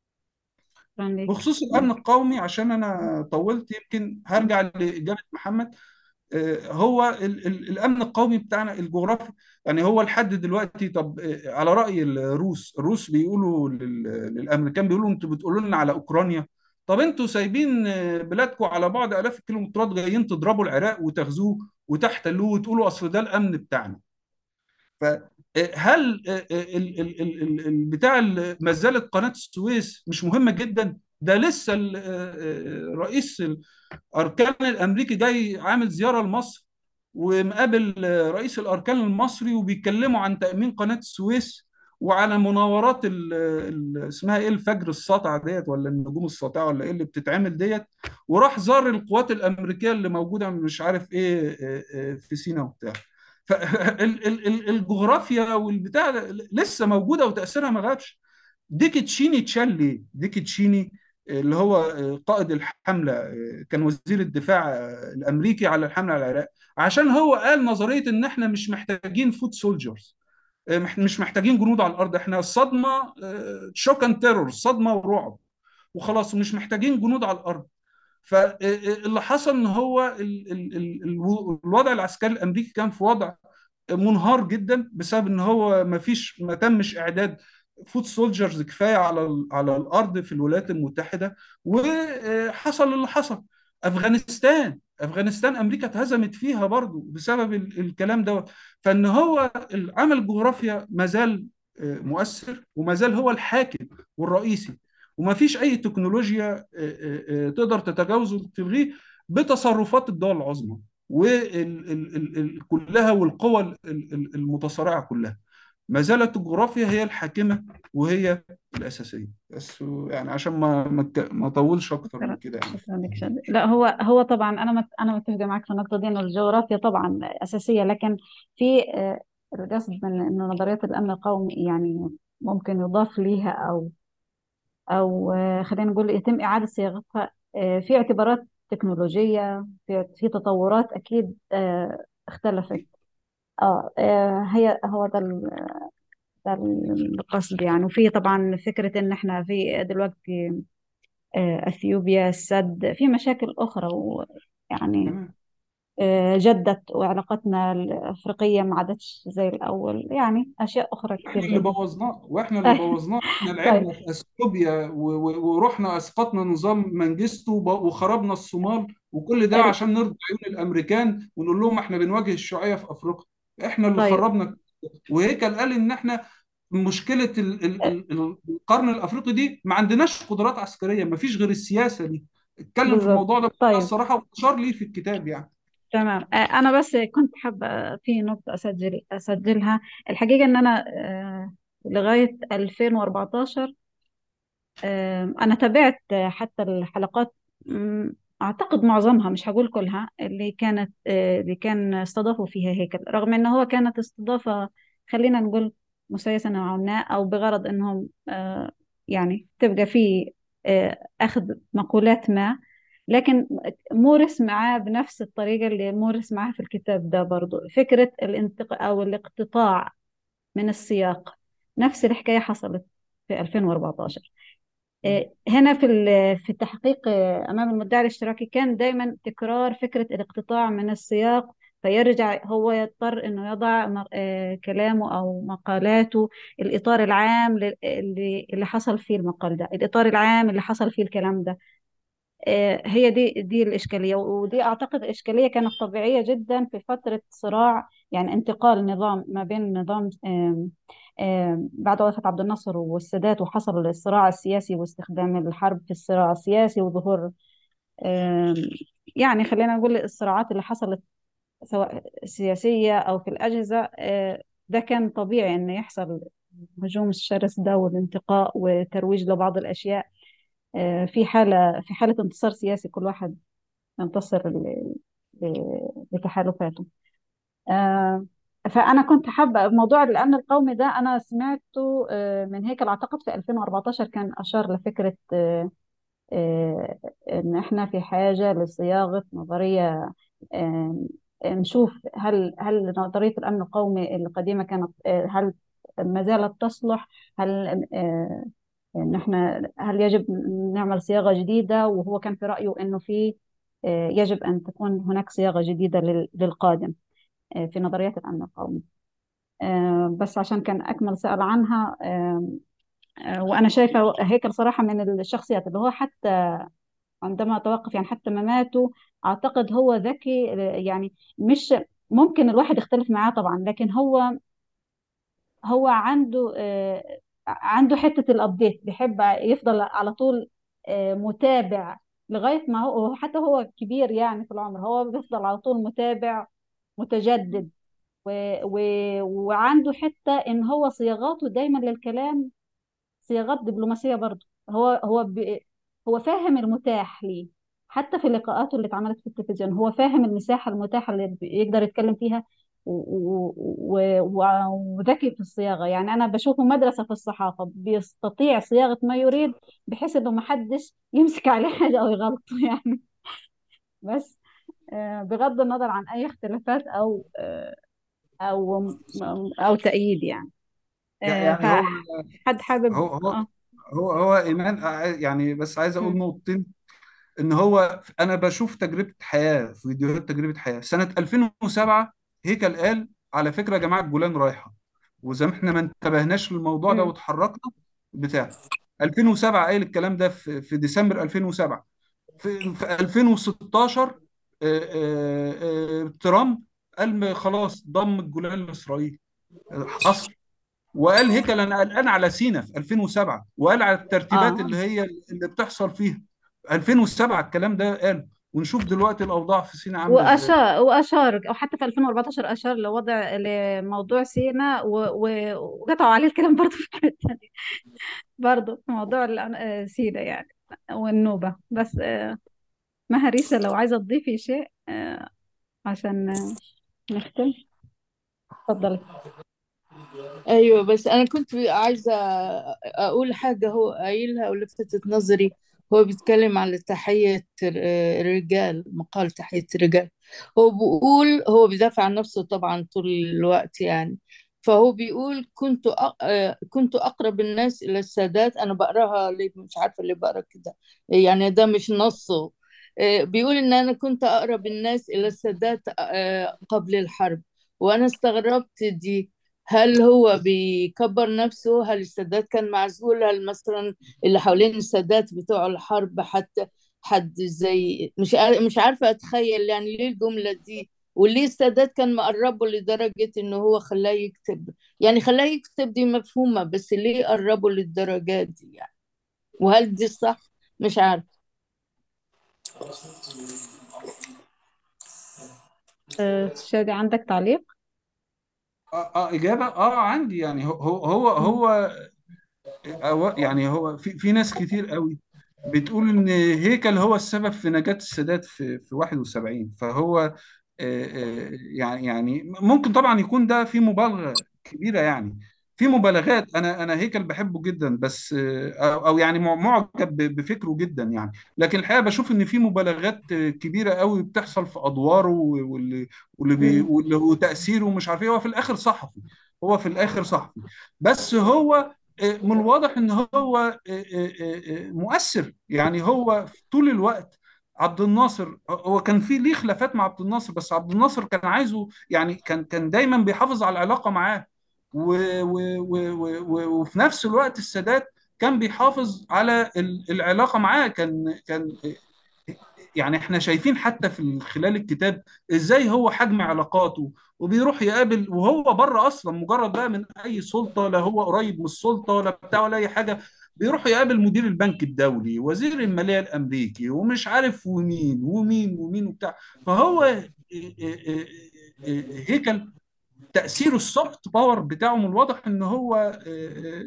شكرا لك بخصوص الأمن القومي عشان أنا طولت يمكن هرجع لإجابة محمد آه، هو ال ال الأمن القومي بتاعنا الجغرافي يعني هو لحد دلوقتي طب آه، على رأي الروس الروس بيقولوا لل- للأمريكان بيقولوا أنتوا بتقولوا لنا على أوكرانيا طب أنتوا سايبين آه، بلادكم على بعد آلاف الكيلومترات جايين تضربوا العراق وتغزوه وتحتلوه وتقولوا أصل ده الأمن بتاعنا فهل بتاع ال- ما زالت قناة السويس مش مهمة جدا ده لسه ال- آه، آه، رئيس الأركان الأمريكي جاي عامل زيارة لمصر ومقابل آه، رئيس الأركان المصري وبيتكلموا عن تأمين قناة السويس وعلى مناورات ال- ال- اسمها ايه الفجر الساطع ديت ولا النجوم الساطعه ولا ايه اللي بتتعمل ديت وراح زار القوات الامريكيه اللي موجوده مش عارف ايه آه، آه، في سيناء وبتاع فالجغرافيا والبتاع ده لسه موجوده وتاثيرها ما غابش ديك تشيني اتشال ليه؟ ديك تشيني اللي هو قائد الحمله كان وزير الدفاع الامريكي على الحمله على العراق عشان هو قال نظريه ان احنا مش محتاجين فود سولجرز مش محتاجين جنود على الارض احنا الصدمه شوك اند تيرور صدمه ورعب وخلاص مش محتاجين جنود على الارض فاللي حصل ان هو ال- ال- ال- الوضع العسكري الامريكي كان في وضع منهار جدا بسبب ان هو ما فيش ما تمش اعداد فود سولجرز كفايه على ال- على الارض في الولايات المتحده وحصل اللي حصل افغانستان افغانستان امريكا اتهزمت فيها برضو بسبب ال- الكلام دوت فان هو العمل الجغرافيا ما زال آه، مؤثر وما زال هو الحاكم والرئيسي وما فيش اي تكنولوجيا آه، آه، آه، تقدر تتجاوزه وتلغيه بتصرفات الدول العظمى وكلها والقوى ال- ال- المتصارعه كلها ما زالت الجغرافيا هي الحاكمه وهي الاساسيه بس يعني عشان ما ما ك- ما اطولش اكتر من شكرا كده يعني شكرا لك شادي لا هو هو طبعا انا مت انا متفقه معك في النقطه دي انه الجغرافيا طبعا اساسيه لكن في آه، القصد من انه نظريات الامن القومي يعني ممكن يضاف ليها او او آه، خلينا نقول يتم اعاده صياغتها آه، في اعتبارات تكنولوجيه في في تطورات اكيد آه، اختلفت اه آه، هي هو ده ال- ده القصد يعني وفي طبعا فكره ان احنا في دلوقتي آه، اثيوبيا السد في مشاكل اخرى ويعني تمام آه، جدت وعلاقتنا الافريقيه ما عادتش زي الاول يعني اشياء اخرى كتير احنا اللي جدا بوظناه واحنا اللي بوظناه احنا طيب لعبنا في اثيوبيا و- و- ورحنا اسقطنا نظام منجستو وب- وخربنا الصومال وكل ده ال- عشان نرضي عيون الامريكان ونقول لهم احنا بنواجه الشيوعيه في افريقيا احنا اللي طيب خربنا وهيكل قال ان احنا مشكله ال- ال- ال- القرن الافريقي دي ما عندناش قدرات عسكريه ما فيش غير السياسه دي اتكلم في بالظبط الموضوع ده بكل طيب الصراحه واشار ليه في الكتاب يعني تمام آه، انا بس كنت حابه في نقطه اسجل اسجلها الحقيقه ان انا آه، لغايه 2014 آه، انا تابعت حتى الحلقات مم، أعتقد معظمها مش هقول كلها اللي كانت آه، اللي كان استضافوا فيها هيكل رغم إن هو كانت استضافة خلينا نقول مسيسة نوعا ما أو بغرض إنهم آه، يعني تبقى في آه، أخذ مقولات ما لكن مورس معاه بنفس الطريقة اللي مورس معاه في الكتاب ده برضو فكرة الانتق أو الاقتطاع من السياق نفس الحكاية حصلت في 2014 آه، هنا في ال- في التحقيق آه، امام المدعي الاشتراكي كان دايما تكرار فكره الاقتطاع من السياق فيرجع هو يضطر انه يضع م- آه، كلامه او مقالاته الاطار العام لل- اللي اللي حصل فيه المقال ده الاطار العام اللي حصل فيه الكلام ده آه، هي دي دي الإشكالية ودي أعتقد إشكالية كانت طبيعية جدا في فترة صراع يعني انتقال نظام ما بين نظام آم، آم، بعد وفاة عبد الناصر والسادات وحصل الصراع السياسي واستخدام الحرب في الصراع السياسي وظهور آم، يعني خلينا نقول الصراعات اللي حصلت سواء سياسية أو في الأجهزة آه، ده كان طبيعي إنه يحصل الهجوم الشرس ده والانتقاء وترويج لبعض الأشياء آه، في حالة في حالة انتصار سياسي كل واحد ينتصر ل- ل- لتحالفاته آه، فأنا كنت حابة موضوع الأمن القومي ده أنا سمعته آه، من هيكل أعتقد في 2014 كان أشار لفكرة آه، آه، إن إحنا في حاجة لصياغة نظرية آه، نشوف هل هل نظرية الأمن القومي القديمة كانت آه، هل ما زالت تصلح هل آه، ان احنا هل يجب نعمل صياغة جديدة وهو كان في رأيه انه في آه، يجب ان تكون هناك صياغة جديدة لل- للقادم آه، في نظريات الأمن القومي آه، بس عشان كان أكمل سأل عنها آه، آه، وأنا شايفة هيكل صراحة من الشخصيات اللي هو حتى عندما توقف يعني حتى مماته أعتقد هو ذكي آه، يعني مش ممكن الواحد يختلف معاه طبعا لكن هو هو عنده آه، عنده حتة الابديت بيحب يفضل على طول آه، متابع لغاية ما هو هو- حتى هو كبير يعني في العمر هو بيفضل على طول متابع متجدد و و وعنده حتة ان هو صياغاته دايما للكلام صياغات دبلوماسية برضه هو هو ب... هو فاهم المتاح ليه حتى في لقاءاته اللي اتعملت في التلفزيون هو فاهم المساحة المتاحة اللي بي- يقدر يتكلم فيها و... و... و... و- وذكي في الصياغة يعني أنا بشوفه مدرسة في الصحافة بيستطيع صياغة ما يريد بحيث إنه محدش يمسك عليه حاجة أو يغلطه يعني بس آه، بغض النظر عن أي اختلافات أو آه، أو أو تأييد يعني آه، يعني هو فحد حابب هو هو اه هو هو ايمان ع- يعني بس عايز اقول مم. نقطتين ان هو انا بشوف تجربه حياه فيديوهات تجربه حياه سنه 2007 هيكل قال على فكره يا جماعه الجولان رايحه وزي ما احنا ما انتبهناش للموضوع ده مم. واتحركنا بتاع 2007 قايل الكلام ده في في ديسمبر 2007 في في 2016 آه، آه، آه، ترامب قال خلاص ضم الجولان لاسرائيل حصل وقال هيكل انا قلقان على سينا في 2007 وقال على الترتيبات اه اللي هي اللي بتحصل فيها 2007 الكلام ده قال ونشوف دلوقتي الاوضاع في سينا عامله ازاي وأشار وأشار أو حتى في 2014 أشار لوضع لموضوع سيناء و- و- وقطعوا عليه الكلام برضه في الحتة دي برضه في موضوع الأن- آه، سيناء يعني والنوبة بس آه، مها ريسة لو عايزة تضيفي شيء آه، عشان آه، نختم اتفضلي ايوه بس انا كنت عايزه اقول حاجه هو قايلها ولفتت نظري هو بيتكلم على تحيه الرجال مقال تحيه الرجال هو بيقول هو بيدافع عن نفسه طبعا طول الوقت يعني فهو بيقول كنت أق... كنت اقرب الناس الى السادات انا بقراها ليه مش عارفه اللي بقرا كده يعني ده مش نصه بيقول ان انا كنت اقرب الناس الى السادات قبل الحرب وانا استغربت دي هل هو بيكبر نفسه هل السادات كان معزول هل مثلا اللي حوالين السادات بتوع الحرب حتى حد زي مش عارف مش عارفة أتخيل يعني ليه الجملة دي وليه السادات كان مقربه لدرجة إنه هو خلاه يكتب يعني خلاه يكتب دي مفهومة بس ليه قربه للدرجات دي يعني وهل دي صح مش عارف آه، شادي عندك تعليق؟ اه اه اجابه اه عندي يعني هو هو هو مم. هو هو- يعني هو في في ناس كتير قوي بتقول ان هيكل هو السبب في نجاة السادات في في 71 فهو آه، آه، يعني يعني ممكن طبعا يكون ده في مبالغة كبيرة يعني في مبالغات انا انا هيكل بحبه جدا بس آه، او أو يعني مع- معجب ب- بفكره جدا يعني لكن الحقيقة بشوف ان في مبالغات آه، كبيرة قوي بتحصل في ادواره واللي واللي بي مم. واللي هو تأثيره ومش عارف ايه هو في الاخر صحفي هو في الاخر صحفي بس هو من الواضح ان هو مؤثر يعني هو طول الوقت عبد الناصر هو كان في ليه خلافات مع عبد الناصر بس عبد الناصر كان عايزه يعني كان كان دايما بيحافظ على العلاقه معاه و و و و و وفي نفس الوقت السادات كان بيحافظ على ال- العلاقه معاه كان كان يعني احنا شايفين حتى في خلال الكتاب ازاي هو حجم علاقاته وبيروح يقابل وهو بره اصلا مجرد بقى من اي سلطه لا هو قريب من السلطه ولا بتاع ولا اي حاجه بيروح يقابل مدير البنك الدولي وزير الماليه الامريكي ومش عارف ومين ومين ومين وبتاع فهو إيه- إيه- إيه- إيه- هيكل تأثيره السوفت باور بتاعه من الواضح ان هو آه،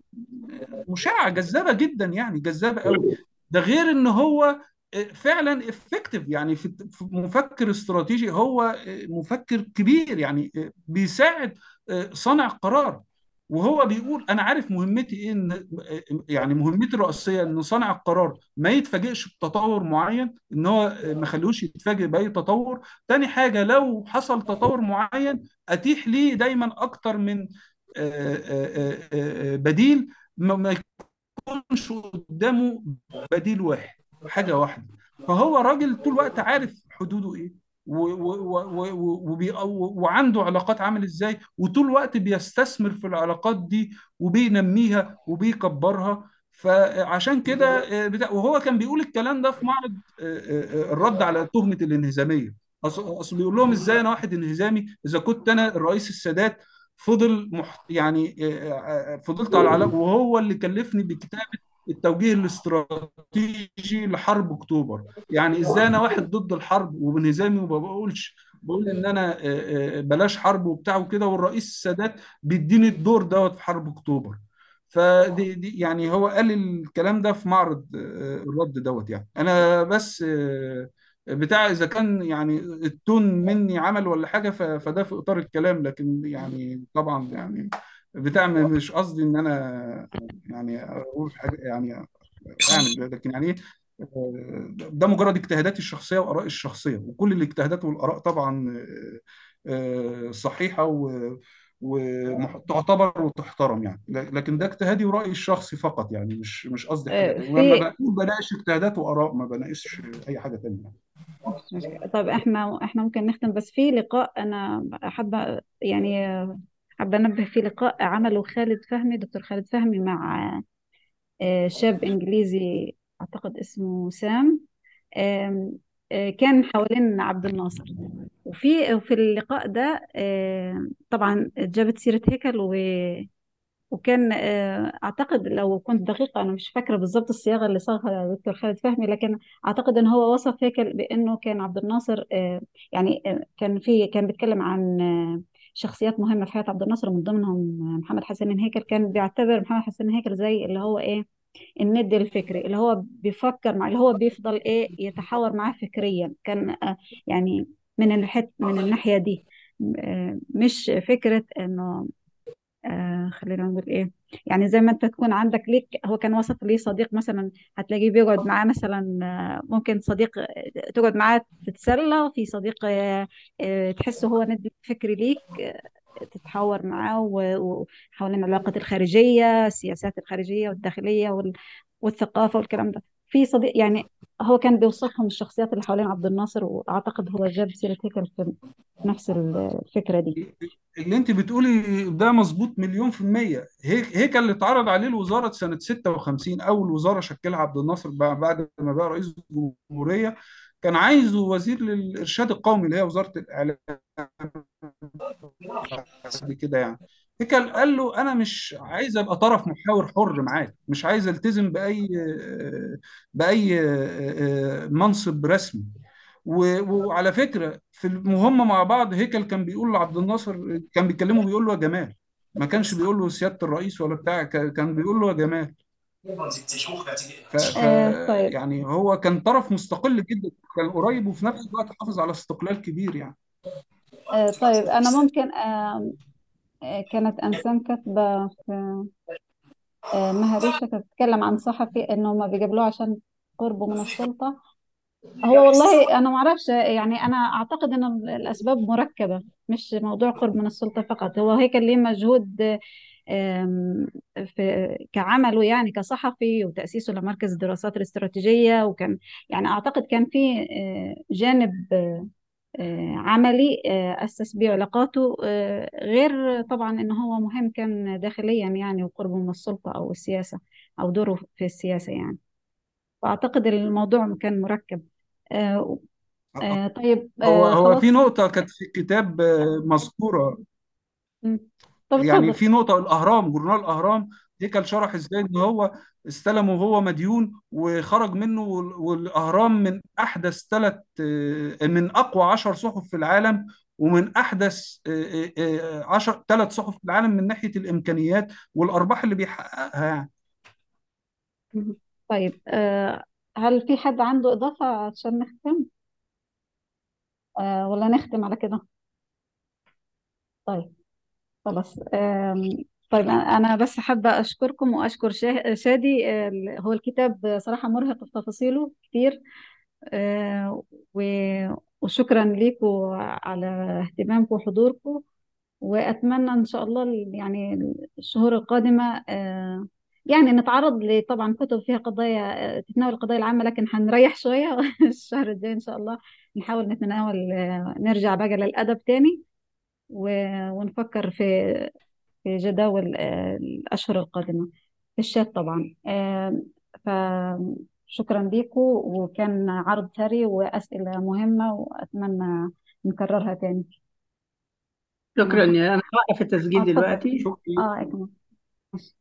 مشعة جذابة جدا يعني جذابة قوي ده غير ان هو فعلا افكتيف يعني في في مفكر استراتيجي هو مفكر كبير يعني بيساعد صانع قرار وهو بيقول انا عارف مهمتي ايه ان يعني مهمتي الرئيسيه ان صانع القرار ما يتفاجئش بتطور معين ان هو ما خلوش يتفاجئ باي تطور تاني حاجه لو حصل تطور معين اتيح ليه دايما اكتر من آه، آه، آه، آه، بديل ما ما يكونش قدامه بديل واحد حاجه واحده فهو راجل طول الوقت عارف حدوده ايه و و و و وبي- و- وعنده علاقات عامل ازاي وطول الوقت بيستثمر في العلاقات دي وبينميها وبيكبرها فعشان كده آه، بتاع وهو كان بيقول الكلام ده في معرض آه، آه، آه، الرد على تهمة الانهزامية اصل أصل بيقول لهم ازاي انا واحد انهزامي اذا كنت انا الرئيس السادات فضل مح... يعني آه، آه، آه، فضلت على العلاقة وهو اللي كلفني بكتابة التوجيه الاستراتيجي لحرب اكتوبر يعني ازاي انا واحد ضد الحرب وبانهزامي وما بقولش بقول ان انا آه، آه، بلاش حرب وبتاع وكده والرئيس السادات بيديني الدور دوت في حرب اكتوبر فدي دي يعني هو قال الكلام ده في معرض آه، الرد دوت يعني انا بس آه، بتاع اذا كان يعني التون مني عمل ولا حاجه ف- فده في اطار الكلام لكن يعني طبعا يعني بتاع مش قصدي ان انا يعني اقول حاجه يعني اعمل لكن يعني ايه آه، ده مجرد اجتهاداتي الشخصيه وارائي الشخصيه وكل الاجتهادات والاراء طبعا آه، آه، صحيحه وتعتبر وتحترم يعني ل- لكن ده اجتهادي ورايي الشخصي فقط يعني مش مش قصدي حاجه آه، تانية ولما في بقول بناقش اجتهادات واراء ما بناقشش اي حاجه تانية مش مشكلة. طب احنا احنا ممكن نختم بس في لقاء انا حابة يعني حابة انبه في لقاء عمله خالد فهمي دكتور خالد فهمي مع آه، شاب انجليزي اعتقد اسمه سام آم، آه، كان حوالين عبد الناصر وفي وفي اللقاء ده آم، طبعا جابت سيرة هيكل و وكان آه، اعتقد لو كنت دقيقه انا مش فاكره بالضبط الصياغه اللي صاغها دكتور خالد فهمي لكن اعتقد ان هو وصف هيكل بانه كان عبد الناصر آه، يعني آه، كان في كان بيتكلم عن آه، شخصيات مهمه في حياه عبد الناصر من ضمنهم محمد حسن هيكل كان بيعتبر محمد حسن هيكل زي اللي هو ايه الند الفكري اللي هو بيفكر مع اللي هو بيفضل ايه يتحاور معاه فكريا كان آه، يعني من الحت من الناحيه دي آه، مش فكره انه آه خلينا نقول ايه يعني زي ما انت تكون عندك ليك هو كان وسط ليه صديق مثلا هتلاقيه بيقعد معاه مثلا آه، ممكن صديق آه، تقعد معاه تتسلى في صديق آه، آه، تحسه هو ند فكري ليك آه، تتحاور معاه و- وحول العلاقات الخارجية السياسات الخارجية والداخلية وال- والثقافة والكلام ده في صديق يعني هو كان بيوصفهم الشخصيات اللي حوالين عبد الناصر وأعتقد هو جاب سيرة هيكل في نفس الفكرة دي اللي انت بتقولي ده مظبوط مليون في المية هيك هيك اللي اتعرض عليه الوزارة سنة 56 أول وزارة شكلها عبد الناصر بع- بعد ما بقى رئيس الجمهورية كان عايزه وزير للإرشاد القومي اللي هي وزارة الإعلام بعد كده يعني هيكل قال له أنا مش عايز أبقى طرف محاور حر معاك مش عايز ألتزم بأي بأي منصب رسمي و- وعلى فكره في المهمه مع بعض هيكل كان بيقول لعبد الناصر كان بيكلمه بيقول له يا جمال ما كانش بيقول له سياده الرئيس ولا بتاع ك- كان بيقول له يا جمال ف... ف آه طيب يعني هو كان طرف مستقل جدا كان قريب وفي نفس الوقت حافظ على استقلال كبير يعني آه طيب أنا ممكن آه آه، كانت أنسان كاتبة في آه مهريشة كانت بتتكلم عن صحفي إنه ما بيجابلوه عشان قربه من السلطة هو والله انا ما اعرفش يعني انا اعتقد ان الاسباب مركبه مش موضوع قرب من السلطه فقط هو هيك ليه مجهود آم، في كعمله يعني كصحفي وتاسيسه لمركز الدراسات الاستراتيجيه وكان يعني اعتقد كان في آه، جانب آه، آه، عملي آه، اسس بيه علاقاته آه، غير طبعا ان هو مهم كان داخليا يعني وقربه من السلطه او السياسه او دوره في السياسه يعني فاعتقد الموضوع كان مركب آه، آه طيب هو آه هو في خلاص نقطة كانت في الكتاب آه، مذكورة مم. طب يعني اتفضل في نقطة الأهرام جورنال الأهرام دي كان شرح إزاي إن هو استلم وهو مديون وخرج منه وال- والأهرام من أحدث ثلاث من أقوى عشر صحف في العالم ومن أحدث آه، آه، آه، عشر ثلاث صحف في العالم من ناحية الإمكانيات والأرباح اللي بيحققها يعني مم. طيب آه هل في حد عنده إضافة عشان نختم آه ولا نختم على كده طيب خلاص آم، طيب أنا بس حابة أشكركم وأشكر شا- شادي آه، هو الكتاب صراحة مرهق في تفاصيله كتير آه، و- وشكرا لكم على اهتمامكم وحضوركم وأتمنى إن شاء الله ال- يعني الشهور القادمة آه، يعني نتعرض لطبعا كتب فيها قضايا آه، تتناول القضايا العامة لكن هنريح شوية الشهر الجاي إن شاء الله نحاول نتناول آه، نرجع بقى للأدب تاني و- ونفكر في في جداول آه، الأشهر القادمة في الشات طبعا آه، فشكرا لكم وكان عرض ثري وأسئلة مهمة وأتمنى نكررها تاني شكرا أنا يا انا هوقف التسجيل اه اتفضل دلوقتي شكرا اه إكمل.